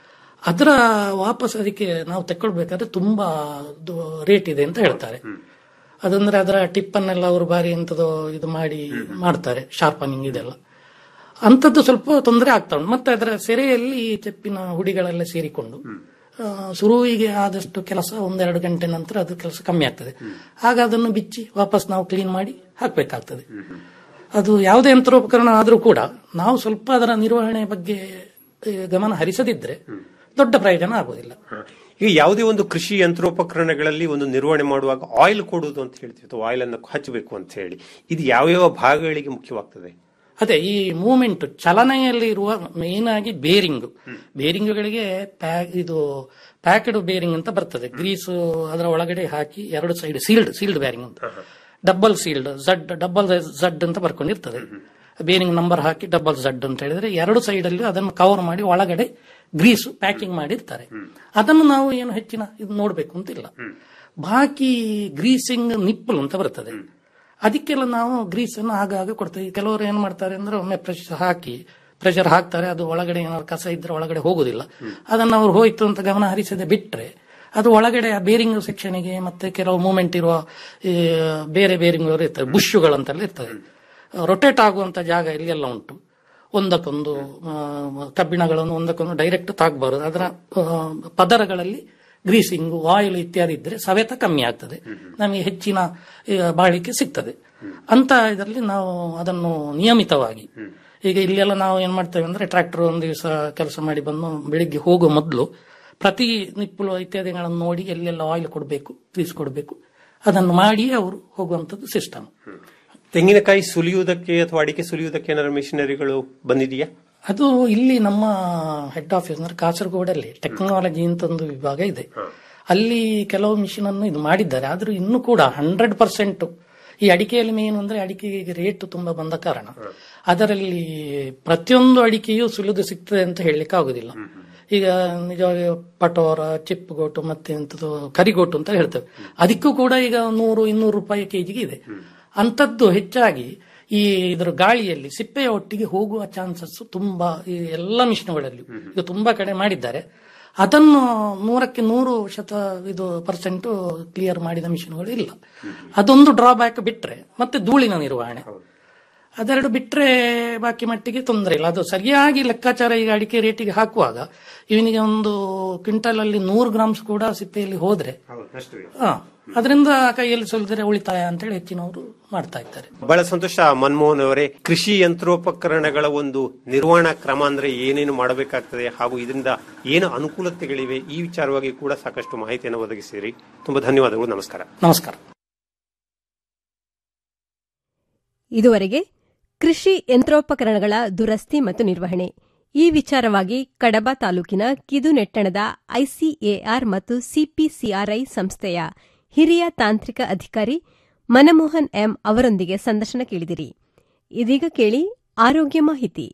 ಅದರ ವಾಪಸ್ ಅದಕ್ಕೆ ನಾವು ತೆಕ್ಕೊಳ್ಬೇಕಾದ್ರೆ ತುಂಬಾ ರೇಟ್ ಇದೆ ಅಂತ ಹೇಳ್ತಾರೆ ಅದಂದ್ರೆ ಅದರ ಟಿಪ್ಪನ್ನೆಲ್ಲ ಅವರು ಬಾರಿ ಎಂತದೋ ಇದು ಮಾಡಿ ಮಾಡ್ತಾರೆ ಶಾರ್ಪನಿಂಗ್ ಇದೆಲ್ಲ ಅಂಥದ್ದು ಸ್ವಲ್ಪ ತೊಂದರೆ ಆಗ್ತಾ ಉಂಟು ಮತ್ತೆ ಅದರ ಸೆರೆಯಲ್ಲಿ ಈ ಚೆಪ್ಪಿನ ಹುಡಿಗಳೆಲ್ಲ ಸೇರಿಕೊಂಡು ಆ, ಶುರುವಿಗೆ ಆದಷ್ಟು ಕೆಲಸ ಒಂದೆರಡು ಗಂಟೆ ನಂತರ ಅದು ಕೆಲಸ ಕಮ್ಮಿ ಆಗ್ತದೆ ಆಗ ಅದನ್ನು ಬಿಚ್ಚಿ ವಾಪಸ್ ನಾವು ಕ್ಲೀನ್ ಮಾಡಿ ಹಾಕ್ಬೇಕಾಗ್ತದೆ ಅದು ಯಾವುದೇ ಯಂತ್ರೋಪಕರಣ ಆದರೂ ಕೂಡ ನಾವು ಸ್ವಲ್ಪ ಅದರ ನಿರ್ವಹಣೆ ಬಗ್ಗೆ ಆ, ಗಮನ ಹರಿಸದಿದ್ರೆ ದೊಡ್ಡ ಪ್ರಯೋಜನ ಆಗುವುದಿಲ್ಲ ಈಗ ಯಾವುದೇ ಒಂದು ಕೃಷಿ ಯಂತ್ರೋಪಕರಣಗಳಲ್ಲಿ ಒಂದು ನಿರ್ವಹಣೆ ಮಾಡುವಾಗ ಆಯಿಲ್ ಕೊಡುವುದು ಅಂತ ಹೇಳ್ತೀವಿ ಅಥವಾ ಆಯಿಲ್ ಅನ್ನು ಹಚ್ಚಬೇಕು ಅಂತ ಹೇಳಿ ಇದು ಯಾವ ಯಾವ ಭಾಗಗಳಿಗೆ ಮುಖ್ಯವಾಗ್ತದೆ ಅದೇ ಈ ಮೂವ್ಮೆಂಟ್ ಚಲನೆಯಲ್ಲಿ ಇರುವ ಮೇನ್ ಆಗಿ ಬೇರಿಂಗ್ ಬೇರಿಂಗ್ಗಳಿಗೆ ಪ್ಯಾಕ್ ಇದು ಪ್ಯಾಕೆಡ್ ಬೇರಿಂಗ್ ಅಂತ ಬರ್ತದೆ ಗ್ರೀಸ್ ಅದರ ಒಳಗಡೆ ಹಾಕಿ ಎರಡು ಸೈಡ್ ಸೀಲ್ಡ್ ಸೀಲ್ಡ್ ಬೇರಿಂಗ್ ಅಂತ double sealed Z double Z ಅಂತ ಬರ್ಕೊಂಡಿರ್ತದೆ ಬೇರಿಂಗ್ ನಂಬರ್ ಹಾಕಿ ಡಬಲ್ ಝಡ್ ಅಂತ ಹೇಳಿದ್ರೆ ಎರಡು ಸೈಡ್ ಅಲ್ಲಿ ಅದನ್ನು ಕವರ್ ಮಾಡಿ ಒಳಗಡೆ ಗ್ರೀಸ್ ಪ್ಯಾಕಿಂಗ್ ಮಾಡಿರ್ತಾರೆ ಅದನ್ನು ನಾವು ಏನು ಹೆಚ್ಚಿನ ಇದು ನೋಡ್ಬೇಕು ಅಂತಿಲ್ಲ ಬಾಕಿ ಗ್ರೀಸಿಂಗ್ ನಿಪ್ಪಲ್ ಅಂತ ಬರ್ತದೆ ಅದಕ್ಕೆಲ್ಲ ನಾವು ಗ್ರೀಸ್ ಅನ್ನು ಆಗಾಗ ಕೊಡ್ತೇವೆ ಕೆಲವರು ಏನ್ ಮಾಡ್ತಾರೆ ಅಂದ್ರೆ ಒಮ್ಮೆ ಪ್ರೆಷರ್ ಹಾಕಿ ಪ್ರೆಷರ್ ಹಾಕ್ತಾರೆ ಅದು ಒಳಗಡೆ ಏನಾದ್ರು ಕಸ ಇದ್ರೆ ಒಳಗಡೆ ಹೋಗುದಿಲ್ಲ ಅದನ್ನ ಅವ್ರು ಹೋಯ್ತು ಅಂತ ಗಮನ ಹರಿಸದೆ ಬಿಟ್ರೆ ಅದು ಒಳಗಡೆ ಆ ಬೇರಿಂಗ್ ಸೆಕ್ಷನ್ಗೆ ಮತ್ತೆ ಕೆಲವು ಮೂಮೆಂಟ್ ಇರುವ ಈ ಬೇರೆ ಬೇರಿಂಗ್ ಇರ್ತವೆ ಬುಷುಗಳಂತೆಲ್ಲ ಇರ್ತವೆ ರೊಟೇಟ್ ಆಗುವಂತ ಜಾಗ ಇಲ್ಲೆಲ್ಲ ಉಂಟು ಒಂದಕ್ಕೊಂದು ಆ, ಕಬ್ಬಿಣಗಳನ್ನು ಒಂದಕ್ಕೊಂದು ಡೈರೆಕ್ಟ್ ತಾಗಬಾರದು ಅದರ ಆ, ಪದರಗಳಲ್ಲಿ ಗ್ರೀಸಿಂಗ್ ಆಯಿಲ್ ಇತ್ಯಾದಿ ಇದ್ರೆ ಸವೆತ ಕಮ್ಮಿ ಆಗ್ತದೆ ನಮಗೆ ಹೆಚ್ಚಿನ ಆ, ಬಾಳಿಕೆ ಸಿಗ್ತದೆ ಅಂತ ಇದರಲ್ಲಿ ನಾವು ಅದನ್ನು ನಿಯಮಿತವಾಗಿ ಈಗ ಇಲ್ಲೆಲ್ಲ ನಾವು ಏನ್ ಮಾಡ್ತೇವೆ ಅಂದ್ರೆ ಟ್ರ್ಯಾಕ್ಟರ್ ಒಂದು ದಿವಸ ಕೆಲಸ ಮಾಡಿ ಬಂದು ಬೆಳಿಗ್ಗೆ ಹೋಗುವ ಮೊದಲು ಪ್ರತಿ ನಿಪ್ಪಲು ಇತ್ಯಾದಿಗಳನ್ನು ನೋಡಿ ಎಲ್ಲೆಲ್ಲ ಆಯಿಲ್ ಕೊಡಬೇಕು ಗ್ರೀಸ್ ಕೊಡಬೇಕು ಅದನ್ನು ಮಾಡಿ ಅವರು ಹೋಗುವಂತದ್ದು ಸಿಸ್ಟಮ್ ತೆಂಗಿನಕಾಯಿ ಸುಲಿಯುವುದಕ್ಕೆ ಅಥವಾ ಅಡಿಕೆ ಸುಲಿಯುವುದಕ್ಕೆ ಏನಾದ್ರು ಮಿಷನರಿಗಳು ಬಂದಿದೆಯಾ ಅದು ಇಲ್ಲಿ ನಮ್ಮ ಹೆಡ್ ಆಫೀಸ್ ಅಂದ್ರೆ ಕಾಸರಗೋಡಲ್ಲಿ ಟೆಕ್ನಾಲಜಿ ಅಂತ ಒಂದು ವಿಭಾಗ ಇದೆ ಅಲ್ಲಿ ಕೆಲವು ಮಿಷಿನ್ ಅನ್ನು ಇದು ಮಾಡಿದ್ದಾರೆ ಆದ್ರೂ ಇನ್ನೂ ಕೂಡ ಹಂಡ್ರೆಡ್ ಪರ್ಸೆಂಟ್ ಈ ಅಡಿಕೆಯಲ್ಲಿ ಮೇನ್ ಅಂದ್ರೆ ಅಡಿಕೆಗೆ ರೇಟ್ ತುಂಬಾ ಬಂದ ಕಾರಣ ಅದರಲ್ಲಿ ಪ್ರತಿಯೊಂದು ಅಡಿಕೆಯೂ ಸುಲಿದು ಸಿಗ್ತದೆ ಅಂತ ಹೇಳಲಿಕ್ಕೆ ಆಗುದಿಲ್ಲ ಈಗ ನಿಜವಾಗಿ ಪಟೋರ ಚಿಪ್ಪುಗೋಟು ಮತ್ತೆ ಎಂತದ್ದು ಕರಿಗೋಟು ಅಂತ ಹೇಳ್ತೇವೆ ಅದಕ್ಕೂ ಕೂಡ ಈಗ ನೂರು ಇನ್ನೂರು ರೂಪಾಯಿ ಕೆಜಿಗೆ ಇದೆ ಅಂತದ್ದು ಹೆಚ್ಚಾಗಿ ಈ ಇದರ ಗಾಳಿಯಲ್ಲಿ ಸಿಪ್ಪೆಯ ಒಟ್ಟಿಗೆ ಹೋಗುವ ಚಾನ್ಸಸ್ ತುಂಬಾ ಈ ಎಲ್ಲ ಮಿಷನ್ಗಳಲ್ಲಿ ಈಗ ತುಂಬಾ ಕಡೆ ಮಾಡಿದ್ದಾರೆ ಅದನ್ನು ನೂರಕ್ಕೆ ನೂರು ಶತ ಇದು ಪರ್ಸೆಂಟ್ ಕ್ಲಿಯರ್ ಮಾಡಿದ ಮಿಷನ್ಗಳು ಇಲ್ಲ ಅದೊಂದು ಡ್ರಾಬ್ಯಾಕ್ ಬಿಟ್ರೆ ಮತ್ತೆ ಧೂಳಿನ ನಿರ್ವಹಣೆ ಅದೆರಡು ಬಿಟ್ರೆ ಬಾಕಿ ಮಟ್ಟಿಗೆ ತೊಂದರೆ ಇಲ್ಲ ಅದು ಸರಿಯಾಗಿ ಲೆಕ್ಕಾಚಾರ ಈಗ ಅಡಿಕೆ ರೇಟಿಗೆ ಹಾಕುವಾಗ ಇವನಿಗೆ ಒಂದು ಕ್ವಿಂಟಲ್ ಅಲ್ಲಿ ನೂರು ಗ್ರಾಮ್ಸ್ ಕೂಡ ಸಿಪ್ಪೆಯಲ್ಲಿ ಹೋದ್ರೆ ಹಾ ಅದರಿಂದ ಕೈಯಲ್ಲಿ ಸುಲಿದರೆ ಉಳಿತಾಯ ಅಂತೇಳಿ ಹೆಚ್ಚಿನವರು ಮಾಡ್ತಾ ಇದ್ದಾರೆ ಬಹಳ ಸಂತೋಷ ಮನಮೋಹನ್ ಅವರೇ ಕೃಷಿ ಯಂತ್ರೋಪಕರಣಗಳ ಒಂದು ನಿರ್ವಹಣಾ ಕ್ರಮ ಅಂದ್ರೆ ಏನೇನು ಮಾಡಬೇಕಾಗ್ತದೆ ಹಾಗೂ ಇದರಿಂದ ಏನು ಅನುಕೂಲತೆಗಳಿವೆ ಈ ವಿಚಾರವಾಗಿ ಕೂಡ ಸಾಕಷ್ಟು ಮಾಹಿತಿಯನ್ನು ಒದಗಿಸಿರಿ ತುಂಬಾ ಧನ್ಯವಾದಗಳು ನಮಸ್ಕಾರ ನಮಸ್ಕಾರ ಇದುವರೆಗೆ ಕೃಷಿ ಯಂತ್ರೋಪಕರಣಗಳ ದುರಸ್ತಿ ಮತ್ತು ನಿರ್ವಹಣೆ ಈ ವಿಚಾರವಾಗಿ ಕಡಬ ತಾಲೂಕಿನ ಕಿದುನೆಟ್ಟಣದ ಐಸಿಎಆರ್ ಮತ್ತು ಸಿಪಿಸಿಆರ್ಐ ಸಂಸ್ಥೆಯ ಹಿರಿಯ ತಾಂತ್ರಿಕ ಅಧಿಕಾರಿ ಮನಮೋಹನ್ ಎಂ ಅವರೊಂದಿಗೆ ಸಂದರ್ಶನ ಕೇಳಿದಿರಿ ಇದೀಗ ಕೇಳಿ ಆರೋಗ್ಯ ಮಾಹಿತಿ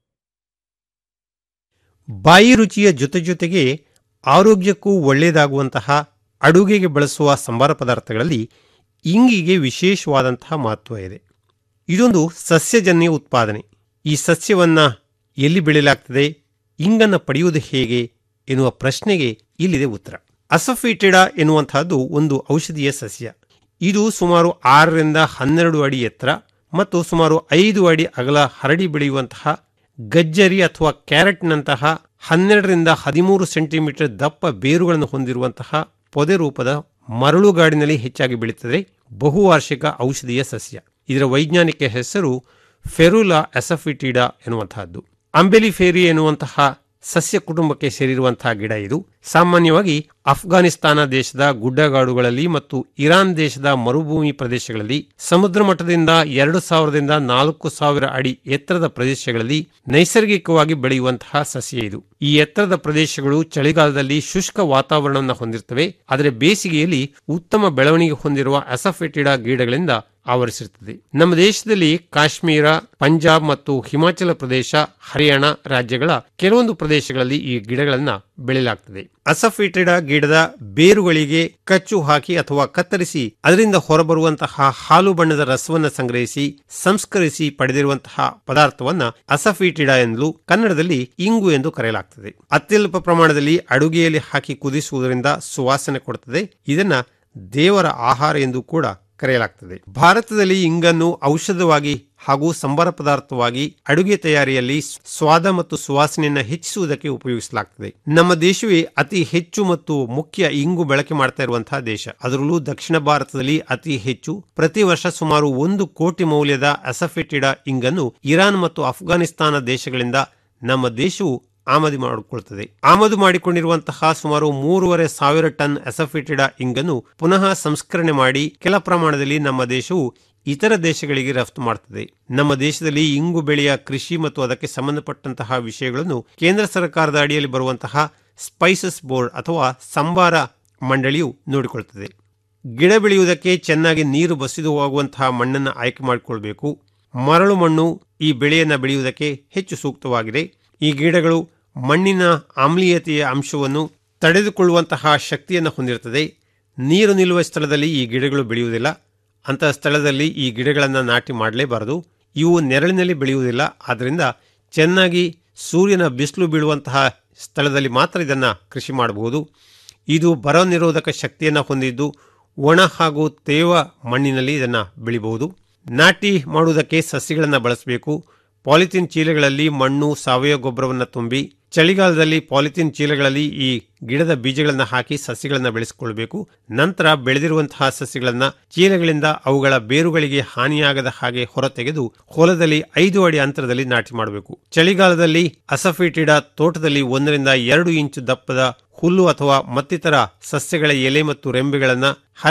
ಬಾಯಿ ರುಚಿಯ ಜೊತೆ ಜೊತೆಗೆ ಆರೋಗ್ಯಕ್ಕೂ ಒಳ್ಳೆಯದಾಗುವಂತಹ ಅಡುಗೆಗೆ ಬಳಸುವ ಸಂಬಾರ ಪದಾರ್ಥಗಳಲ್ಲಿ ಇಂಗಿಗೆ ವಿಶೇಷವಾದಂತಹ ಮಹತ್ವ ಇದೆ ಇದೊಂದು ಸಸ್ಯಜನ್ಯ ಉತ್ಪಾದನೆ ಈ ಸಸ್ಯವನ್ನ ಎಲ್ಲಿ ಬೆಳೆಯಲಾಗ್ತದೆ ಇಂಗನ್ನು ಪಡೆಯುವುದು ಹೇಗೆ ಎನ್ನುವ ಪ್ರಶ್ನೆಗೆ ಇಲ್ಲಿದೆ ಉತ್ತರ ಅಸಫಿಟಿಡಾ ಎನ್ನುವಂತಹದ್ದು ಒಂದು ಔಷಧೀಯ ಸಸ್ಯ ಇದು ಸುಮಾರು ಆರರಿಂದ ಹನ್ನೆರಡು ಅಡಿ ಎತ್ತರ ಮತ್ತು ಸುಮಾರು ಐದು ಅಡಿ ಅಗಲ ಹರಡಿ ಬೆಳೆಯುವಂತಹ ಗಜ್ಜರಿ ಅಥವಾ ಕ್ಯಾರೆಟ್ನಂತಹ ಹನ್ನೆರಡರಿಂದ ಹದಿಮೂರು ಸೆಂಟಿಮೀಟರ್ ದಪ್ಪ ಬೇರುಗಳನ್ನು ಹೊಂದಿರುವಂತಹ ಪೊದೆ ರೂಪದ ಮರಳುಗಾಡಿನಲ್ಲಿ ಹೆಚ್ಚಾಗಿ ಬೆಳೀತದೆ ಬಹುವಾರ್ಷಿಕ ಔಷಧೀಯ ಸಸ್ಯ ಇದರ ವೈಜ್ಞಾನಿಕ ಹೆಸರು ಫೆರುಲಾ ಅಸಫಿಟಿಡಾ ಎನ್ನುವಂತಹದ್ದು ಅಂಬೆಲಿಫೇರಿ ಎನ್ನುವಂತಹ ಸಸ್ಯ ಕುಟುಂಬಕ್ಕೆ ಸೇರಿರುವಂತಹ ಗಿಡ ಇದು ಸಾಮಾನ್ಯವಾಗಿ ಅಫ್ಘಾನಿಸ್ತಾನ ದೇಶದ ಗುಡ್ಡಗಾಡುಗಳಲ್ಲಿ ಮತ್ತು ಇರಾನ್ ದೇಶದ ಮರುಭೂಮಿ ಪ್ರದೇಶಗಳಲ್ಲಿ ಸಮುದ್ರ ಮಟ್ಟದಿಂದ ಎರಡು ಸಾವಿರದಿಂದ ನಾಲ್ಕು ಸಾವಿರ ಅಡಿ ಎತ್ತರದ ಪ್ರದೇಶಗಳಲ್ಲಿ ನೈಸರ್ಗಿಕವಾಗಿ ಬೆಳೆಯುವಂತಹ ಸಸ್ಯ ಇದು ಈ ಎತ್ತರದ ಪ್ರದೇಶಗಳು ಚಳಿಗಾಲದಲ್ಲಿ ಶುಷ್ಕ ವಾತಾವರಣವನ್ನು ಹೊಂದಿರುತ್ತವೆ ಆದರೆ ಬೇಸಿಗೆಯಲ್ಲಿ ಉತ್ತಮ ಬೆಳವಣಿಗೆ ಹೊಂದಿರುವ ಅಸಫೆಟಿಡಾ ಗಿಡಗಳಿಂದ ಆವರಿಸಿರುತ್ತದೆ ನಮ್ಮ ದೇಶದಲ್ಲಿ ಕಾಶ್ಮೀರ ಪಂಜಾಬ್ ಮತ್ತು ಹಿಮಾಚಲ ಪ್ರದೇಶ ಹರಿಯಾಣ ರಾಜ್ಯಗಳ ಕೆಲವೊಂದು ಪ್ರದೇಶಗಳಲ್ಲಿ ಈ ಗಿಡಗಳನ್ನ ಬೆಳೆಯಲಾಗ್ತದೆ ಅಸಫಿಟಿಡಾ ಗಿಡದ ಬೇರುಗಳಿಗೆ ಕಚ್ಚು ಹಾಕಿ ಅಥವಾ ಕತ್ತರಿಸಿ ಅದರಿಂದ ಹೊರಬರುವಂತಹ ಹಾಲು ಬಣ್ಣದ ರಸವನ್ನ ಸಂಗ್ರಹಿಸಿ ಸಂಸ್ಕರಿಸಿ ಪಡೆದಿರುವಂತಹ ಪದಾರ್ಥವನ್ನ ಅಸಫಿಟಿಡಾ ಎಂದಲೂ ಕನ್ನಡದಲ್ಲಿ ಇಂಗು ಎಂದು ಕರೆಯಲಾಗ್ತದೆ ಅತ್ಯಲ್ಪ ಪ್ರಮಾಣದಲ್ಲಿ ಅಡುಗೆಯಲ್ಲಿ ಹಾಕಿ ಕುದಿಸುವುದರಿಂದ ಸುವಾಸನೆ ಕೊಡುತ್ತದೆ ಇದನ್ನ ದೇವರ ಆಹಾರ ಎಂದು ಕೂಡ ಕರೆಯಲಾಗ್ತದೆ ಭಾರತದಲ್ಲಿ ಇಂಗನ್ನು ಔಷಧವಾಗಿ ಹಾಗೂ ಸಂಬಾರ ಪದಾರ್ಥವಾಗಿ ಅಡುಗೆ ತಯಾರಿಯಲ್ಲಿ ಸ್ವಾದ ಮತ್ತು ಸುವಾಸನೆಯನ್ನು ಹೆಚ್ಚಿಸುವುದಕ್ಕೆ ಉಪಯೋಗಿಸಲಾಗ್ತದೆ ನಮ್ಮ ದೇಶವೇ ಅತಿ ಹೆಚ್ಚು ಮತ್ತು ಮುಖ್ಯ ಇಂಗು ಬಳಕೆ ಮಾಡ್ತಾ ಇರುವಂತಹ ದೇಶ ಅದರಲ್ಲೂ ದಕ್ಷಿಣ ಭಾರತದಲ್ಲಿ ಅತಿ ಹೆಚ್ಚು ಪ್ರತಿ ವರ್ಷ ಸುಮಾರು ಒಂದು ಕೋಟಿ ಮೌಲ್ಯದ ಅಸಫೆಟಿಡಾ ಇಂಗನ್ನು ಇರಾನ್ ಮತ್ತು ಅಫ್ಘಾನಿಸ್ತಾನ ದೇಶಗಳಿಂದ ನಮ್ಮ ದೇಶವು ಆಮದು ಮಾಡಿಕೊಳ್ತದೆ ಆಮದು ಮಾಡಿಕೊಂಡಿರುವಂತಹ ಸುಮಾರು ಮೂರುವರೆ ಸಾವಿರ ಟನ್ ಅಸಫಿಟಿಡಾ ಇಂಗನ್ನು ಪುನಃ ಸಂಸ್ಕರಣೆ ಮಾಡಿ ಕೆಲ ಪ್ರಮಾಣದಲ್ಲಿ ನಮ್ಮ ದೇಶವು ಇತರ ದೇಶಗಳಿಗೆ ರಫ್ತು ಮಾಡುತ್ತದೆ ನಮ್ಮ ದೇಶದಲ್ಲಿ ಇಂಗು ಬೆಳೆಯ ಕೃಷಿ ಮತ್ತು ಅದಕ್ಕೆ ಸಂಬಂಧಪಟ್ಟಂತಹ ವಿಷಯಗಳನ್ನು ಕೇಂದ್ರ ಸರ್ಕಾರದ ಅಡಿಯಲ್ಲಿ ಬರುವಂತಹ ಸ್ಪೈಸಸ್ ಬೋರ್ಡ್ ಅಥವಾ ಸಂಬಾರ ಮಂಡಳಿಯು ನೋಡಿಕೊಳ್ಳುತ್ತದೆ ಗಿಡ ಬೆಳೆಯುವುದಕ್ಕೆ ಚೆನ್ನಾಗಿ ನೀರು ಬಸಿದು ಹೋಗುವಂತಹ ಮಣ್ಣನ್ನು ಆಯ್ಕೆ ಮಾಡಿಕೊಳ್ಬೇಕು ಮರಳು ಮಣ್ಣು ಈ ಬೆಳೆಯನ್ನು ಬೆಳೆಯುವುದಕ್ಕೆ ಹೆಚ್ಚು ಸೂಕ್ತವಾಗಿದೆ ಈ ಗಿಡಗಳು ಮಣ್ಣಿನ ಆಮ್ಲೀಯತೆಯ ಅಂಶವನ್ನು ತಡೆದುಕೊಳ್ಳುವಂತಹ ಶಕ್ತಿಯನ್ನು ಹೊಂದಿರುತ್ತದೆ ನೀರು ನಿಲ್ಲುವ ಸ್ಥಳದಲ್ಲಿ ಈ ಗಿಡಗಳು ಬೆಳೆಯುವುದಿಲ್ಲ ಅಂತಹ ಸ್ಥಳದಲ್ಲಿ ಈ ಗಿಡಗಳನ್ನು ನಾಟಿ ಮಾಡಲೇಬಾರದು ಇವು ನೆರಳಿನಲ್ಲಿ ಬೆಳೆಯುವುದಿಲ್ಲ ಆದ್ದರಿಂದ ಚೆನ್ನಾಗಿ ಸೂರ್ಯನ ಬಿಸಿಲು ಬೀಳುವಂತಹ ಸ್ಥಳದಲ್ಲಿ ಮಾತ್ರ ಇದನ್ನು ಕೃಷಿ ಮಾಡಬಹುದು ಇದು ಬರ ನಿರೋಧಕ ಶಕ್ತಿಯನ್ನು ಹೊಂದಿದ್ದು ಒಣ ಹಾಗೂ ತೇವ ಮಣ್ಣಿನಲ್ಲಿ ಇದನ್ನು ಬೆಳಿಬಹುದು ನಾಟಿ ಮಾಡುವುದಕ್ಕೆ ಸಸಿಗಳನ್ನು ಬಳಸಬೇಕು ಪಾಲಿಥಿನ್ ಚೀಲಗಳಲ್ಲಿ ಮಣ್ಣು ಸಾವಯವ ಗೊಬ್ಬರವನ್ನು ತುಂಬಿ ಚಳಿಗಾಲದಲ್ಲಿ ಪಾಲಿಥಿನ್ ಚೀಲಗಳಲ್ಲಿ ಈ ಗಿಡದ ಬೀಜಗಳನ್ನು ಹಾಕಿ ಸಸ್ಯಗಳನ್ನು ಬೆಳೆಸಿಕೊಳ್ಬೇಕು ನಂತರ ಬೆಳೆದಿರುವಂತಹ ಸಸ್ಯಗಳನ್ನು ಚೀಲಗಳಿಂದ ಅವುಗಳ ಬೇರುಗಳಿಗೆ ಹಾನಿಯಾಗದ ಹಾಗೆ ಹೊರತೆಗೆದು ಹೊಲದಲ್ಲಿ ಐದು ಅಡಿ ಅಂತರದಲ್ಲಿ ನಾಟಿ ಮಾಡಬೇಕು ಚಳಿಗಾಲದಲ್ಲಿ ಅಸಫಿಟಿಡ ತೋಟದಲ್ಲಿ ಒಂದರಿಂದ ಎರಡು ಇಂಚು ದಪ್ಪದ ಹುಲ್ಲು ಅಥವಾ ಮತ್ತಿತರ ಸಸ್ಯಗಳ ಎಲೆ ಮತ್ತು ರೆಂಬೆಗಳನ್ನು ಹರವಿ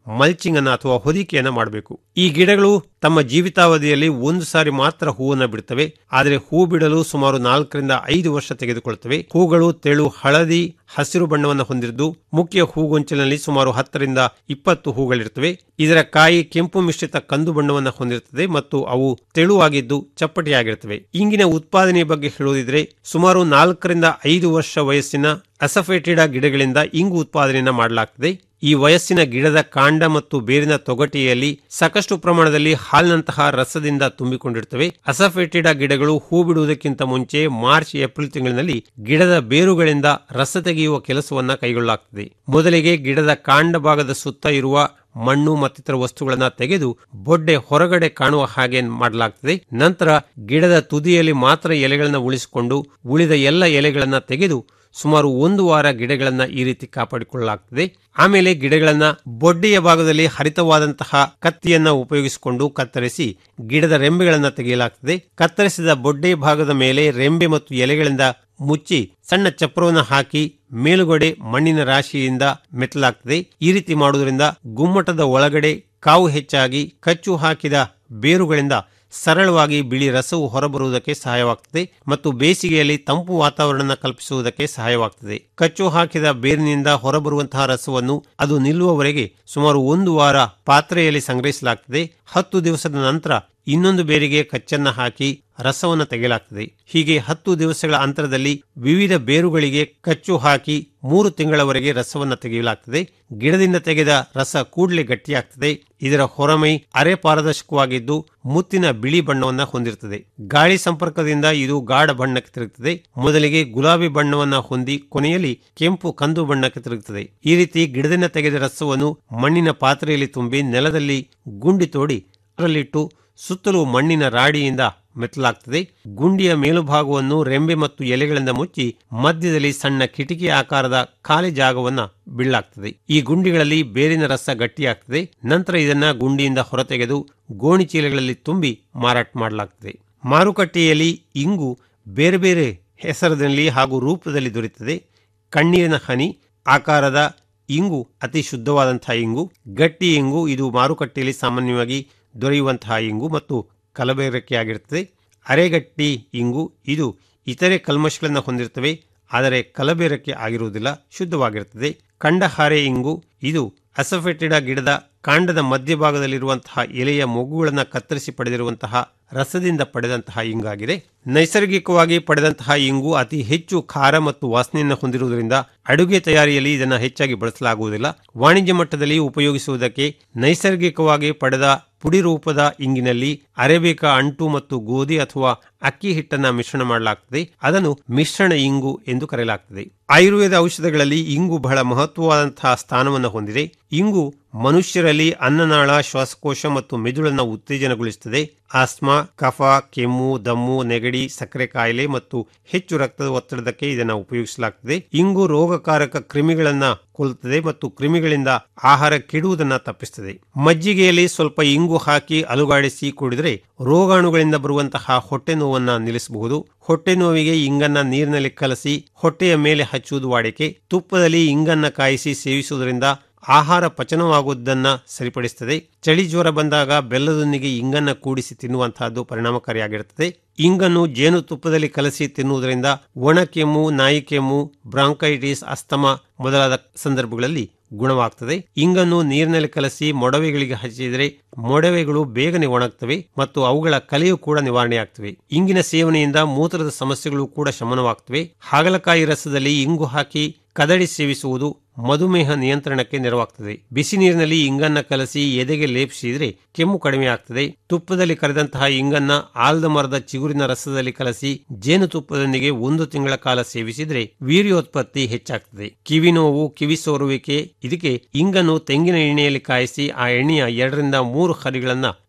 ಮಲ್ಚಿಂಗ್ ಅನ್ನ ಅಥವಾ ಹೊದಿಕೆಯನ್ನ ಮಾಡಬೇಕು ಈ ಗಿಡಗಳು ತಮ್ಮ ಜೀವಿತಾವಧಿಯಲ್ಲಿ ಒಂದು ಸಾರಿ ಮಾತ್ರ ಹೂವನ್ನ ಬಿಡುತ್ತವೆ ಆದರೆ ಹೂ ಬಿಡಲು ಸುಮಾರು ನಾಲ್ಕರಿಂದ ಐದು ವರ್ಷ ತೆಗೆದುಕೊಳ್ಳುತ್ತವೆ ಹೂಗಳು ತೆಳು ಹಳದಿ ಹಸಿರು ಬಣ್ಣವನ್ನು ಹೊಂದಿದ್ದು ಮುಖ್ಯ ಹೂಗೊಂಚಲಿನಲ್ಲಿ ಸುಮಾರು ಹತ್ತರಿಂದ ಇಪ್ಪತ್ತು ಹೂಗಳಿರುತ್ತವೆ ಇದರ ಕಾಯಿ ಕೆಂಪು ಮಿಶ್ರಿತ ಕಂದು ಬಣ್ಣವನ್ನು ಹೊಂದಿರುತ್ತದೆ ಮತ್ತು ಅವು ತೆಳುವಾಗಿದ್ದು ಚಪ್ಪಟೆಯಾಗಿರುತ್ತವೆ ಇಂಗಿನ ಉತ್ಪಾದನೆಯ ಬಗ್ಗೆ ಹೇಳುವುದಿದ್ರೆ ಸುಮಾರು ನಾಲ್ಕರಿಂದ ಐದು ವರ್ಷ ವಯಸ್ಸಿನ ಅಸಫೇಟಿಡ ಗಿಡಗಳಿಂದ ಇಂಗು ಉತ್ಪಾದನೆಯನ್ನ ಮಾಡಲಾಗ್ತದೆ ಈ ವಯಸ್ಸಿನ ಗಿಡದ ಕಾಂಡ ಮತ್ತು ಬೇರಿನ ತೊಗಟೆಯಲ್ಲಿ ಸಾಕಷ್ಟು ಪ್ರಮಾಣದಲ್ಲಿ ಹಾಲಿನಂತಹ ರಸದಿಂದ ತುಂಬಿಕೊಂಡಿರುತ್ತವೆ ಅಸಫೇಟಿಡ ಗಿಡಗಳು ಹೂ ಬಿಡುವುದಕ್ಕಿಂತ ಮುಂಚೆ ಮಾರ್ಚ್ ಏಪ್ರಿಲ್ ತಿಂಗಳಿನಲ್ಲಿ ಗಿಡದ ಬೇರುಗಳಿಂದ ರಸ ತೆಗೆಯುವ ಕೆಲಸವನ್ನ ಕೈಗೊಳ್ಳಲಾಗ್ತದೆ ಮೊದಲಿಗೆ ಗಿಡದ ಕಾಂಡ ಭಾಗದ ಸುತ್ತ ಇರುವ ಮಣ್ಣು ಮತ್ತಿತರ ವಸ್ತುಗಳನ್ನ ತೆಗೆದು ಬೊಡ್ಡೆ ಹೊರಗಡೆ ಕಾಣುವ ಹಾಗೆ ಮಾಡಲಾಗ್ತದೆ ನಂತರ ಗಿಡದ ತುದಿಯಲ್ಲಿ ಮಾತ್ರ ಎಲೆಗಳನ್ನ ಉಳಿಸಿಕೊಂಡು ಉಳಿದ ಎಲ್ಲ ಎಲೆಗಳನ್ನ ತೆಗೆದು ಸುಮಾರು ಒಂದು ವಾರ ಗಿಡಗಳನ್ನ ಈ ರೀತಿ ಕಾಪಾಡಿಕೊಳ್ಳಲಾಗ್ತದೆ ಆಮೇಲೆ ಗಿಡಗಳನ್ನ ಬೊಡ್ಡೆಯ ಭಾಗದಲ್ಲಿ ಹರಿತವಾದಂತಹ ಕತ್ತಿಯನ್ನ ಉಪಯೋಗಿಸಿಕೊಂಡು ಕತ್ತರಿಸಿ ಗಿಡದ ರೆಂಬೆಗಳನ್ನ ತೆಗೆಯಲಾಗ್ತದೆ ಕತ್ತರಿಸಿದ ಬೊಡ್ಡೆ ಭಾಗದ ಮೇಲೆ ರೆಂಬೆ ಮತ್ತು ಎಲೆಗಳಿಂದ ಮುಚ್ಚಿ ಸಣ್ಣ ಚಪ್ರವನ್ನು ಹಾಕಿ ಮೇಲುಗಡೆ ಮಣ್ಣಿನ ರಾಶಿಯಿಂದ ಮೆತ್ತಲಾಗ್ತದೆ ಈ ರೀತಿ ಮಾಡುವುದರಿಂದ ಗುಮ್ಮಟದ ಒಳಗಡೆ ಕಾವು ಹೆಚ್ಚಾಗಿ ಕಚ್ಚು ಹಾಕಿದ ಬೇರುಗಳಿಂದ ಸರಳವಾಗಿ ಬಿಳಿ ರಸವು ಹೊರಬರುವುದಕ್ಕೆ ಸಹಾಯವಾಗುತ್ತದೆ ಮತ್ತು ಬೇಸಿಗೆಯಲ್ಲಿ ತಂಪು ವಾತಾವರಣ ಕಲ್ಪಿಸುವುದಕ್ಕೆ ಸಹಾಯವಾಗುತ್ತದೆ ಕಚ್ಚು ಹಾಕಿದ ಬೇರಿನಿಂದ ಹೊರಬರುವಂತಹ ರಸವನ್ನು ಅದು ನಿಲ್ಲುವವರೆಗೆ ಸುಮಾರು ಒಂದು ವಾರ ಪಾತ್ರೆಯಲ್ಲಿ ಸಂಗ್ರಹಿಸಲಾಗುತ್ತದೆ ಹತ್ತು ದಿವಸದ ನಂತರ ಇನ್ನೊಂದು ಬೇರಿಗೆ ಕಚ್ಚನ್ನ ಹಾಕಿ ರಸವನ್ನು ತೆಗೆಯಲಾಗ್ತದೆ ಹೀಗೆ ಹತ್ತು ದಿವಸಗಳ ಅಂತರದಲ್ಲಿ ವಿವಿಧ ಬೇರುಗಳಿಗೆ ಕಚ್ಚು ಹಾಕಿ ಮೂರು ತಿಂಗಳವರೆಗೆ ರಸವನ್ನು ತೆಗೆಯಲಾಗ್ತದೆ ಗಿಡದಿಂದ ತೆಗೆದ ರಸ ಕೂಡಲೇ ಗಟ್ಟಿಯಾಗ್ತದೆ ಇದರ ಹೊರಮೈ ಅರೆ ಪಾರದರ್ಶಕವಾಗಿದ್ದು ಮುತ್ತಿನ ಬಿಳಿ ಬಣ್ಣವನ್ನ ಹೊಂದಿರುತ್ತದೆ ಗಾಳಿ ಸಂಪರ್ಕದಿಂದ ಇದು ಗಾಢ ಬಣ್ಣಕ್ಕೆ ತಿರುಗುತ್ತದೆ ಮೊದಲಿಗೆ ಗುಲಾಬಿ ಬಣ್ಣವನ್ನ ಹೊಂದಿ ಕೊನೆಯಲ್ಲಿ ಕೆಂಪು ಕಂದು ಬಣ್ಣಕ್ಕೆ ತಿರುಗುತ್ತದೆ ಈ ರೀತಿ ಗಿಡದಿಂದ ತೆಗೆದ ರಸವನ್ನು ಮಣ್ಣಿನ ಪಾತ್ರೆಯಲ್ಲಿ ತುಂಬಿ ನೆಲದಲ್ಲಿ ಗುಂಡಿ ತೋಡಿ ಅದರಲ್ಲಿಟ್ಟು ಸುತ್ತಲೂ ಮಣ್ಣಿನ ರಾಡಿಯಿಂದ ಮೆತ್ತಲಾಗ್ತದೆ ಗುಂಡಿಯ ಮೇಲುಭಾಗವನ್ನು ರೆಂಬೆ ಮತ್ತು ಎಲೆಗಳಿಂದ ಮುಚ್ಚಿ ಮಧ್ಯದಲ್ಲಿ ಸಣ್ಣ ಕಿಟಕಿ ಆಕಾರದ ಖಾಲಿ ಜಾಗವನ್ನ ಬಿಡಲಾಗ್ತದೆ ಈ ಗುಂಡಿಗಳಲ್ಲಿ ಬೇರಿನ ರಸ ಗಟ್ಟಿಯಾಗ್ತದೆ ನಂತರ ಇದನ್ನ ಗುಂಡಿಯಿಂದ ಹೊರತೆಗೆದು ಗೋಣಿ ಚೀಲಗಳಲ್ಲಿ ತುಂಬಿ ಮಾರಾಟ ಮಾಡಲಾಗ್ತದೆ ಮಾರುಕಟ್ಟೆಯಲ್ಲಿ ಇಂಗು ಬೇರೆ ಬೇರೆ ಹೆಸರಿನಲ್ಲಿ ಹಾಗೂ ರೂಪದಲ್ಲಿ ದೊರೆಯುತ್ತದೆ ಕಣ್ಣೀರಿನ ಹನಿ ಆಕಾರದ ಇಂಗು ಅತಿ ಶುದ್ಧವಾದಂತಹ ಇಂಗು ಗಟ್ಟಿ ಇಂಗು ಇದು ಮಾರುಕಟ್ಟೆಯಲ್ಲಿ ಸಾಮಾನ್ಯವಾಗಿ ದೊರೆಯುವಂತಹ ಇಂಗು ಮತ್ತು ಕಲಬೆರಕೆಯಾಗಿರುತ್ತದೆ ಅರೆಗಟ್ಟಿ ಇಂಗು ಇದು ಇತರೆ ಕಲ್ಮಶಗಳನ್ನು ಹೊಂದಿರುತ್ತವೆ ಆದರೆ ಕಲಬೆರಕೆ ಆಗಿರುವುದಿಲ್ಲ ಶುದ್ಧವಾಗಿರುತ್ತದೆ ಕಂಡಹಾರೆ ಇಂಗು ಇದು ಅಸಫೆಟಿಡ ಗಿಡದ ಕಾಂಡದ ಮಧ್ಯಭಾಗದಲ್ಲಿರುವಂತಹ ಎಲೆಯ ಮೊಗ್ಗುಗಳನ್ನು ಕತ್ತರಿಸಿ ಪಡೆದಿರುವಂತಹ ರಸದಿಂದ ಪಡೆದಂತಹ ಇಂಗಾಗಿದೆ ನೈಸರ್ಗಿಕವಾಗಿ ಪಡೆದಂತಹ ಇಂಗು ಅತಿ ಹೆಚ್ಚು ಖಾರ ಮತ್ತು ವಾಸನೆಯನ್ನು ಹೊಂದಿರುವುದರಿಂದ ಅಡುಗೆ ತಯಾರಿಯಲ್ಲಿ ಇದನ್ನು ಹೆಚ್ಚಾಗಿ ಬಳಸಲಾಗುವುದಿಲ್ಲ ವಾಣಿಜ್ಯ ಮಟ್ಟದಲ್ಲಿ ಉಪಯೋಗಿಸುವುದಕ್ಕೆ ನೈಸರ್ಗಿಕವಾಗಿ ಪಡೆದ ಪುಡಿ ರೂಪದ ಇಂಗಿನಲ್ಲಿ ಅರೇಬಿಕಾ ಅಂಟು ಮತ್ತು ಗೋಧಿ ಅಥವಾ ಅಕ್ಕಿ ಹಿಟ್ಟನ್ನ ಮಿಶ್ರಣ ಮಾಡಲಾಗ್ತದೆ ಅದನ್ನು ಮಿಶ್ರಣ ಇಂಗು ಎಂದು ಕರೆಯಲಾಗ್ತದೆ ಆಯುರ್ವೇದ ಔಷಧಗಳಲ್ಲಿ ಇಂಗು ಬಹಳ ಮಹತ್ವವಾದಂತಹ ಸ್ಥಾನವನ್ನು ಹೊಂದಿದೆ ಇಂಗು ಮನುಷ್ಯರಲ್ಲಿ ಅನ್ನನಾಳ ಶ್ವಾಸಕೋಶ ಮತ್ತು ಮೆದುಳನ್ನು ಉತ್ತೇಜನಗೊಳಿಸುತ್ತದೆ ಆಸ್ಮಾ ಕಫ ಕೆಮ್ಮು ದಮ್ಮು ನೆಗಡಿ ಸಕ್ಕರೆ ಕಾಯಿಲೆ ಮತ್ತು ಹೆಚ್ಚು ರಕ್ತದ ಒತ್ತಡದಕ್ಕೆ ಇದನ್ನು ಉಪಯೋಗಿಸಲಾಗುತ್ತದೆ ಇಂಗು ರೋಗಕಾರಕ ಕ್ರಿಮಿಗಳನ್ನ ಕೊಲ್ಲುತ್ತದೆ ಮತ್ತು ಕ್ರಿಮಿಗಳಿಂದ ಆಹಾರ ಕೆಡುವುದನ್ನ ತಪ್ಪಿಸುತ್ತದೆ ಮಜ್ಜಿಗೆಯಲ್ಲಿ ಸ್ವಲ್ಪ ಇಂಗು ಹಾಕಿ ಅಲುಗಾಡಿಸಿ ಕುಡಿದರೆ ರೋಗಾಣುಗಳಿಂದ ಬರುವಂತಹ ಹೊಟ್ಟೆ ನೋವನ್ನ ನಿಲ್ಲಿಸಬಹುದು ಹೊಟ್ಟೆ ನೋವಿಗೆ ಇಂಗನ್ನ ನೀರಿನಲ್ಲಿ ಕಲಸಿ ಹೊಟ್ಟೆಯ ಮೇಲೆ ಹಚ್ಚುವುದು ವಾಡಿಕೆ ತುಪ್ಪದಲ್ಲಿ ಇಂಗನ್ನ ಕಾಯಿಸಿ ಸೇವಿಸುವುದರಿಂದ ಆಹಾರ ಪಚನವಾಗುವುದನ್ನ ಸರಿಪಡಿಸುತ್ತದೆ ಚಳಿ ಜ್ವರ ಬಂದಾಗ ಬೆಲ್ಲದೊಂದಿಗೆ ಇಂಗನ್ನ ಕೂಡಿಸಿ ತಿನ್ನುವಂತಹದ್ದು ಪರಿಣಾಮಕಾರಿಯಾಗಿರುತ್ತದೆ ಇಂಗನ್ನು ಜೇನುತುಪ್ಪದಲ್ಲಿ ಕಲಸಿ ತಿನ್ನುವುದರಿಂದ ಒಣ ಕೆಮ್ಮು ನಾಯಿ ಕೆಮ್ಮು ಬ್ರಾಂಕೈಟಿಸ್ ಅಸ್ತಮ ಮೊದಲಾದ ಸಂದರ್ಭಗಳಲ್ಲಿ ಗುಣವಾಗ್ತದೆ ಇಂಗನ್ನು ನೀರಿನಲ್ಲಿ ಕಲಸಿ ಮೊಡವೆಗಳಿಗೆ ಹಚ್ಚಿದರೆ ಮೊಡವೆಗಳು ಬೇಗನೆ ಒಣಗ್ತವೆ ಮತ್ತು ಅವುಗಳ ಕಲೆಯು ಕೂಡ ನಿವಾರಣೆಯಾಗ್ತವೆ ಇಂಗಿನ ಸೇವನೆಯಿಂದ ಮೂತ್ರದ ಸಮಸ್ಯೆಗಳು ಕೂಡ ಶಮನವಾಗ್ತವೆ ಹಾಗಲಕಾಯಿ ರಸದಲ್ಲಿ ಇಂಗು ಹಾಕಿ ಕದಡಿ ಸೇವಿಸುವುದು ಮಧುಮೇಹ ನಿಯಂತ್ರಣಕ್ಕೆ ನೆರವಾಗ್ತದೆ ಬಿಸಿ ನೀರಿನಲ್ಲಿ ಇಂಗನ್ನ ಕಲಸಿ ಎದೆಗೆ ಲೇಪಿಸಿದರೆ ಕೆಮ್ಮು ಕಡಿಮೆ ಆಗ್ತದೆ ತುಪ್ಪದಲ್ಲಿ ಕರೆದಂತಹ ಇಂಗನ್ನ ಆಲ್ದ ಮರದ ಚಿಗುರಿನ ರಸದಲ್ಲಿ ಕಲಸಿ ಜೇನುತುಪ್ಪದೊಂದಿಗೆ ಒಂದು ತಿಂಗಳ ಕಾಲ ಸೇವಿಸಿದರೆ ವೀರ್ಯೋತ್ಪತ್ತಿ ಹೆಚ್ಚಾಗ್ತದೆ ಕಿವಿ ನೋವು ಕಿವಿ ಸೋರುವಿಕೆ ಇದಕ್ಕೆ ಇಂಗನ್ನು ತೆಂಗಿನ ಎಣ್ಣೆಯಲ್ಲಿ ಕಾಯಿಸಿ ಆ ಎಣ್ಣೆಯ ಎರಡರಿಂದ ಮೂರು ಹರಿಗಳನ್ನ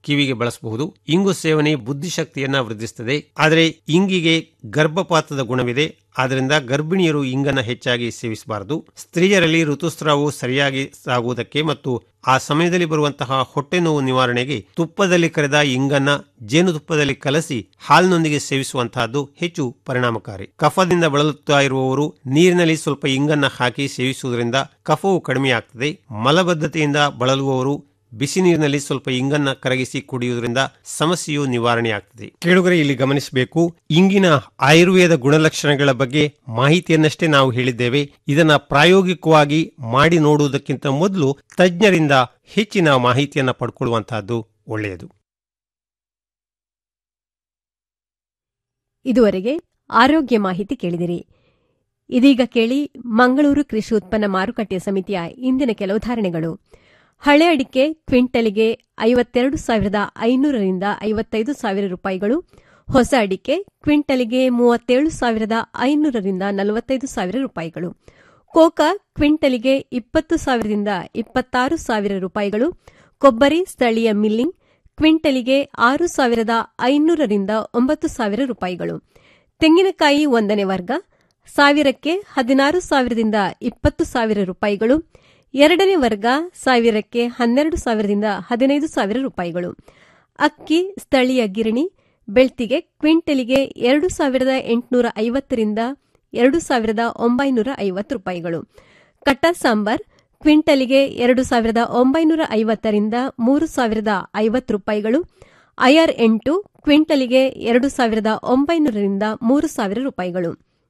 ಕಿವಿಗೆ ಬಳಸಬಹುದು ಇಂಗು ಸೇವನೆ ಬುದ್ಧಿಶಕ್ತಿಯನ್ನ ವೃದ್ಧಿಸುತ್ತದೆ ಆದರೆ ಇಂಗಿಗೆ ಗರ್ಭಪಾತದ ಗುಣವಿದೆ ಆದ್ದರಿಂದ ಗರ್ಭಿಣಿಯರು ಇಂಗನ್ನ ಹೆಚ್ಚಾಗಿ ಸೇವಿಸಬಾರದು ಸ್ತ್ರೀಯರಲ್ಲಿ ಋತುಸ್ರಾವವು ಸರಿಯಾಗಿ ಸಾಗುವುದಕ್ಕೆ ಮತ್ತು ಆ ಸಮಯದಲ್ಲಿ ಬರುವಂತಹ ಹೊಟ್ಟೆ ನೋವು ನಿವಾರಣೆಗೆ ತುಪ್ಪದಲ್ಲಿ ಕರೆದ ಇಂಗನ್ನ ಜೇನುತುಪ್ಪದಲ್ಲಿ ಕಲಸಿ ಹಾಲಿನೊಂದಿಗೆ ಸೇವಿಸುವಂತಹದ್ದು ಹೆಚ್ಚು ಪರಿಣಾಮಕಾರಿ ಕಫದಿಂದ ಬಳಲುತ್ತಾ ಇರುವವರು ನೀರಿನಲ್ಲಿ ಸ್ವಲ್ಪ ಇಂಗನ್ನ ಹಾಕಿ ಸೇವಿಸುವುದರಿಂದ ಕಫವು ಕಡಿಮೆಯಾಗ್ತದೆ ಮಲಬದ್ಧತೆಯಿಂದ ಬಳಲುವವರು ಬಿಸಿ ನೀರಿನಲ್ಲಿ ಸ್ವಲ್ಪ ಇಂಗನ್ನ ಕರಗಿಸಿ ಕುಡಿಯುವುದರಿಂದ ಸಮಸ್ಯೆಯು ನಿವಾರಣೆಯಾಗ್ತದೆ ಕೇಳುಗರೆ ಇಲ್ಲಿ ಗಮನಿಸಬೇಕು ಇಂಗಿನ ಆಯುರ್ವೇದ ಗುಣಲಕ್ಷಣಗಳ ಬಗ್ಗೆ ಮಾಹಿತಿಯನ್ನಷ್ಟೇ ನಾವು ಹೇಳಿದ್ದೇವೆ ಇದನ್ನ ಪ್ರಾಯೋಗಿಕವಾಗಿ ಮಾಡಿ ನೋಡುವುದಕ್ಕಿಂತ ಮೊದಲು ತಜ್ಞರಿಂದ ಹೆಚ್ಚಿನ ಮಾಹಿತಿಯನ್ನ ಪಡ್ಕೊಳ್ಳುವಂತಹದ್ದು ಒಳ್ಳೆಯದು ಇದುವರೆಗೆ ಆರೋಗ್ಯ ಮಾಹಿತಿ ಕೇಳಿದಿರಿ ಇದೀಗ ಕೇಳಿ ಮಂಗಳೂರು ಕೃಷಿ ಉತ್ಪನ್ನ ಮಾರುಕಟ್ಟೆ ಸಮಿತಿಯ ಇಂದಿನ ಕೆಲವು ಧಾರಣೆಗಳು ಹಳೆ ಅಡಿಕೆ ಕ್ವಿಂಟಲಿಗೆ ಐವತ್ತೆರಡು ಸಾವಿರದ ಐನೂರರಿಂದ ಐವತ್ತೈದು ಸಾವಿರ ರೂಪಾಯಿಗಳು ಹೊಸ ಅಡಿಕೆ ಕ್ವಿಂಟಲಿಗೆ ಮೂವತ್ತೇಳು ಸಾವಿರದ ಐನೂರರಿಂದ ನಲವತ್ತೈದು ಸಾವಿರ ರೂಪಾಯಿಗಳು ಕೋಕಾ ಕ್ವಿಂಟಲಿಗೆ ಇಪ್ಪತ್ತು ಸಾವಿರದಿಂದ ಇಪ್ಪತ್ತಾರು ಸಾವಿರ ರೂಪಾಯಿಗಳು ಕೊಬ್ಬರಿ ಸ್ಥಳೀಯ ಮಿಲ್ಲಿಂಗ್ ಕ್ವಿಂಟಲಿಗೆ ಆರು ಸಾವಿರದ ಐನೂರರಿಂದ ಒಂಬತ್ತು ಸಾವಿರ ರೂಪಾಯಿಗಳು ತೆಂಗಿನಕಾಯಿ ಒಂದನೇ ವರ್ಗ ಸಾವಿರಕ್ಕೆ ಹದಿನಾರು ಸಾವಿರದಿಂದ ಇಪ್ಪತ್ತು ಸಾವಿರ ರೂಪಾಯಿಗಳು ಎರಡನೇ ವರ್ಗ ಸಾವಿರಕ್ಕೆ ಹನ್ನೆರಡು ಸಾವಿರದಿಂದ ಹದಿನೈದು ಸಾವಿರ ರೂಪಾಯಿಗಳು ಅಕ್ಕಿ ಸ್ಥಳೀಯ ಗಿರಣಿ ಬೆಳ್ತಿಗೆ ಕ್ವಿಂಟಲಿಗೆ ಎರಡು ಸಾವಿರದ ಎಂಟುನೂರ ಐವತ್ತರಿಂದ ಎರಡು ಸಾವಿರದ ಒಂಬೈನೂರ ಐವತ್ತು ರೂಪಾಯಿಗಳು ಕಟ್ಟ ಸಾಂಬಾರ್ ಕ್ವಿಂಟಲಿಗೆ ಎರಡು ಸಾವಿರದ ಒಂಬೈನೂರ ಐವತ್ತರಿಂದ ಮೂರು ಸಾವಿರದ ಐವತ್ತು ರೂಪಾಯಿಗಳು ಐಆರ್ ಎಂಟು ಕ್ವಿಂಟಲಿಗೆ ಎರಡು ಸಾವಿರದ ಒಂಬೈನೂರರಿಂದ ಮೂರು ಸಾವಿರ ರೂಪಾಯಿಗಳು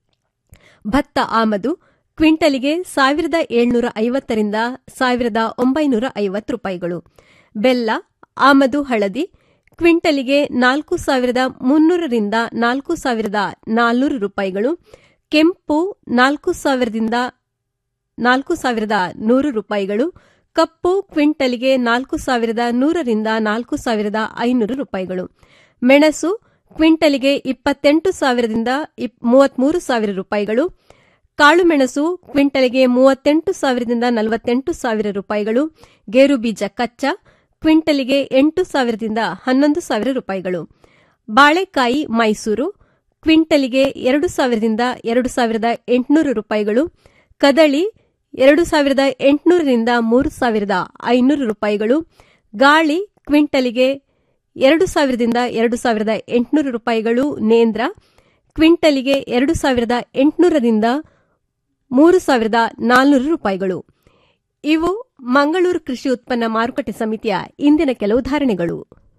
ಭತ್ತ ಆಮದು ಕ್ವಿಂಟಲಿಗೆ ಸಾವಿರದ ಏಳ್ನೂರ ಐವತ್ತರಿಂದ ಸಾವಿರದ ಒಂಬೈನೂರ ಐವತ್ತು ರೂಪಾಯಿಗಳು ಬೆಲ್ಲ ಆಮದು ಹಳದಿ ಕ್ವಿಂಟಲಿಗೆ ನಾಲ್ಕು ಸಾವಿರದ ಮುನ್ನೂರರಿಂದ ನಾಲ್ಕು ಸಾವಿರದ ನಾಲ್ನೂರು ರೂಪಾಯಿಗಳು ಕೆಂಪು ನಾಲ್ಕು ಸಾವಿರದಿಂದ ನಾಲ್ಕು ಸಾವಿರದ ನೂರು ರೂಪಾಯಿಗಳು ಕಪ್ಪು ಕ್ವಿಂಟಲಿಗೆ ನಾಲ್ಕು ಸಾವಿರದ ನೂರರಿಂದ ನಾಲ್ಕು ಸಾವಿರದ ಐನೂರು ರೂಪಾಯಿಗಳು ಮೆಣಸು ಕ್ವಿಂಟಲಿಗೆ ಇಪ್ಪತ್ತೆಂಟು ಸಾವಿರದಿಂದ ಮೂವತ್ಮೂರು ಸಾವಿರ ರೂಪಾಯಿಗಳು ಕಾಳುಮೆಣಸು ಕ್ವಿಂಟಲಿಗೆ ಮೂವತ್ತೆಂಟು ಸಾವಿರದಿಂದ ನಲವತ್ತೆಂಟು ಸಾವಿರ ರೂಪಾಯಿಗಳು ಗೇರು ಬೀಜ ಕಚ್ಚಾ ಕ್ವಿಂಟಲಿಗೆ ಎಂಟು ಸಾವಿರದಿಂದ ಹನ್ನೊಂದು ಸಾವಿರ ರೂಪಾಯಿಗಳು ಬಾಳೆಕಾಯಿ ಮೈಸೂರು ಕ್ವಿಂಟಲಿಗೆ ಎರಡು ಸಾವಿರದಿಂದ ಎರಡು ಸಾವಿರದ ಎಂಟುನೂರು ರೂಪಾಯಿಗಳು ಕದಳಿ ಎರಡು ಸಾವಿರದ ಎಂಟುನೂರರಿಂದ ಮೂರು ಸಾವಿರದ ಐನೂರು ರೂಪಾಯಿಗಳು ಗಾಳಿ ಕ್ವಿಂಟಲಿಗೆ ಎರಡು ಸಾವಿರದಿಂದ ಎರಡು ಸಾವಿರದ ಎಂಟುನೂರು ರೂಪಾಯಿಗಳು ನೇಂದ್ರ ಕ್ವಿಂಟಲಿಗೆ ಎರಡು ಸಾವಿರದ ಎಂಟುನೂರರಿಂದ ಮೂರು ಸಾವಿರದ ನಾಲ್ನೂರು ರೂಪಾಯಿಗಳು ಇವು ಮಂಗಳೂರು ಕೃಷಿ ಉತ್ಪನ್ನ ಮಾರುಕಟ್ಟೆ ಸಮಿತಿಯ ಇಂದಿನ ಕೆಲವು ಧಾರಣೆಗಳು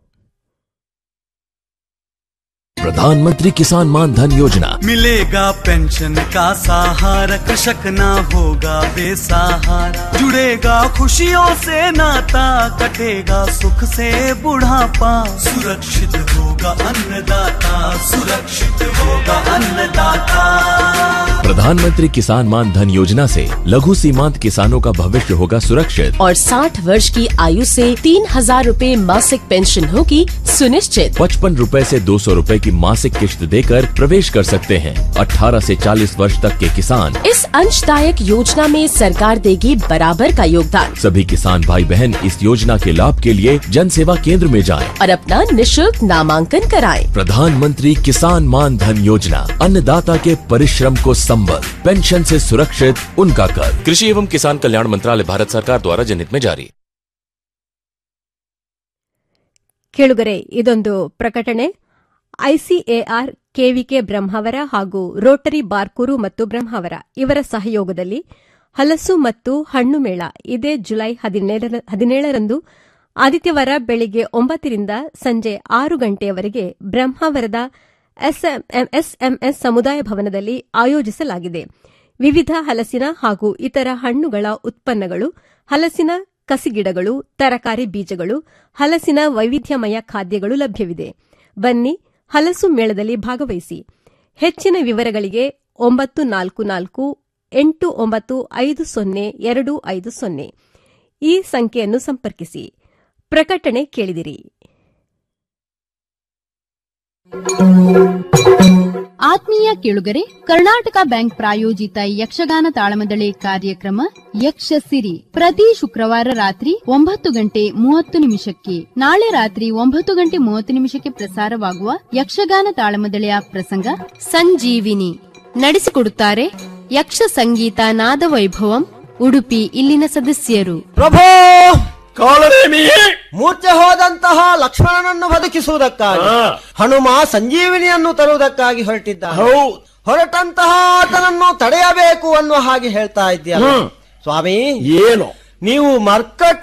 प्रधानमंत्री किसान मान धन योजना मिलेगा पेंशन का सहारा कृषक ना होगा बेसहारा जुड़ेगा खुशियों से नाता कटेगा सुख से बुढ़ापा सुरक्षित होगा अन्नदाता सुरक्षित होगा अन्नदाता प्रधानमंत्री किसान मान धन योजना से लघु सीमांत किसानों का भविष्य होगा सुरक्षित और 60 वर्ष की आयु से तीन हजार रूपए मासिक पेंशन होगी सुनिश्चित पचपन रूपए से दो सौ रूपए की मासिक किश्त देकर प्रवेश कर सकते हैं 18 से 40 वर्ष तक के किसान इस अंशदायक योजना में सरकार देगी बराबर का योगदान सभी किसान भाई बहन इस योजना के लाभ के लिए जन सेवा केंद्र में जाएं। और अपना निशुल्क नामांकन कराएं। प्रधानमंत्री किसान मान धन योजना अन्नदाता के परिश्रम को संबल पेंशन से सुरक्षित उनका कर कृषि एवं किसान कल्याण मंत्रालय भारत सरकार द्वारा जनहित में जारी ಕೇಳುಗರೆ ಇದೊಂದು ಪ್ರಕಟಣೆ ಐಸಿಎಆರ್ ಕೆವಿಕೆ ಬ್ರಹ್ಮಾವರ ಹಾಗೂ ರೋಟರಿ ಬಾರ್ಕೂರು ಮತ್ತು ಬ್ರಹ್ಮಾವರ ಇವರ ಸಹಯೋಗದಲ್ಲಿ ಹಲಸು ಮತ್ತು ಹಣ್ಣು ಮೇಳ ಇದೇ ಜುಲೈ ಹದಿನೇಳರಂದು ಆದಿತ್ಯವಾರ ಬೆಳಿಗ್ಗೆ ಒಂಬತ್ತರಿಂದ ಸಂಜೆ ಆರು ಗಂಟೆಯವರೆಗೆ ಬ್ರಹ್ಮಾವರದ ಎಸ್ಎಂಎಸ್ ಸಮುದಾಯ ಭವನದಲ್ಲಿ ಆಯೋಜಿಸಲಾಗಿದೆ ವಿವಿಧ ಹಲಸಿನ ಹಾಗೂ ಇತರ ಹಣ್ಣುಗಳ ಉತ್ಪನ್ನಗಳು ಹಲಸಿನ ಕಸಿಗಿಡಗಳು ತರಕಾರಿ ಬೀಜಗಳು ಹಲಸಿನ ವೈವಿಧ್ಯಮಯ ಖಾದ್ಯಗಳು ಲಭ್ಯವಿದೆ ಬನ್ನಿ ಹಲಸು ಮೇಳದಲ್ಲಿ ಭಾಗವಹಿಸಿ ಹೆಚ್ಚಿನ ವಿವರಗಳಿಗೆ ಒಂಬತ್ತು ನಾಲ್ಕು ನಾಲ್ಕು ಎಂಟು ಒಂಬತ್ತು ಐದು ಸೊನ್ನೆ ಎರಡು ಐದು ಸೊನ್ನೆ ಈ ಸಂಖ್ಯೆಯನ್ನು ಸಂಪರ್ಕಿಸಿ ಪ್ರಕಟಣೆ ಕೇಳಿದಿರಿ ಆತ್ಮೀಯ ಕೇಳುಗರೆ ಕರ್ನಾಟಕ ಬ್ಯಾಂಕ್ ಪ್ರಾಯೋಜಿತ ಯಕ್ಷಗಾನ ತಾಳಮದಳೆ ಕಾರ್ಯಕ್ರಮ ಯಕ್ಷ ಸಿರಿ ಪ್ರತಿ ಶುಕ್ರವಾರ ರಾತ್ರಿ ಒಂಬತ್ತು ಗಂಟೆ ಮೂವತ್ತು ನಿಮಿಷಕ್ಕೆ ನಾಳೆ ರಾತ್ರಿ ಒಂಬತ್ತು ಗಂಟೆ ಮೂವತ್ತು ನಿಮಿಷಕ್ಕೆ ಪ್ರಸಾರವಾಗುವ ಯಕ್ಷಗಾನ ತಾಳಮದಳೆಯ ಪ್ರಸಂಗ ಸಂಜೀವಿನಿ ನಡೆಸಿಕೊಡುತ್ತಾರೆ ಯಕ್ಷ ಸಂಗೀತ ನಾದ ವೈಭವಂ ಉಡುಪಿ ಇಲ್ಲಿನ ಸದಸ್ಯರು ಪ್ರಭೋ ಮೂರ್ಛೆ ಹೋದಂತಹ ಲಕ್ಷ್ಮಣನನ್ನು ಬದುಕಿಸುವುದಕ್ಕಾಗಿ ಹನುಮ ಸಂಜೀವಿನಿಯನ್ನು ತರುವುದಕ್ಕಾಗಿ ಹೊರಟಿದ್ದಾನೆ ಹೊರಟಂತಹ ಆತನನ್ನು ತಡೆಯಬೇಕು ಅನ್ನುವ ಹಾಗೆ ಹೇಳ್ತಾ ಇದ್ದೀಯ ಸ್ವಾಮಿ ಏನು ನೀವು ಮರ್ಕಟ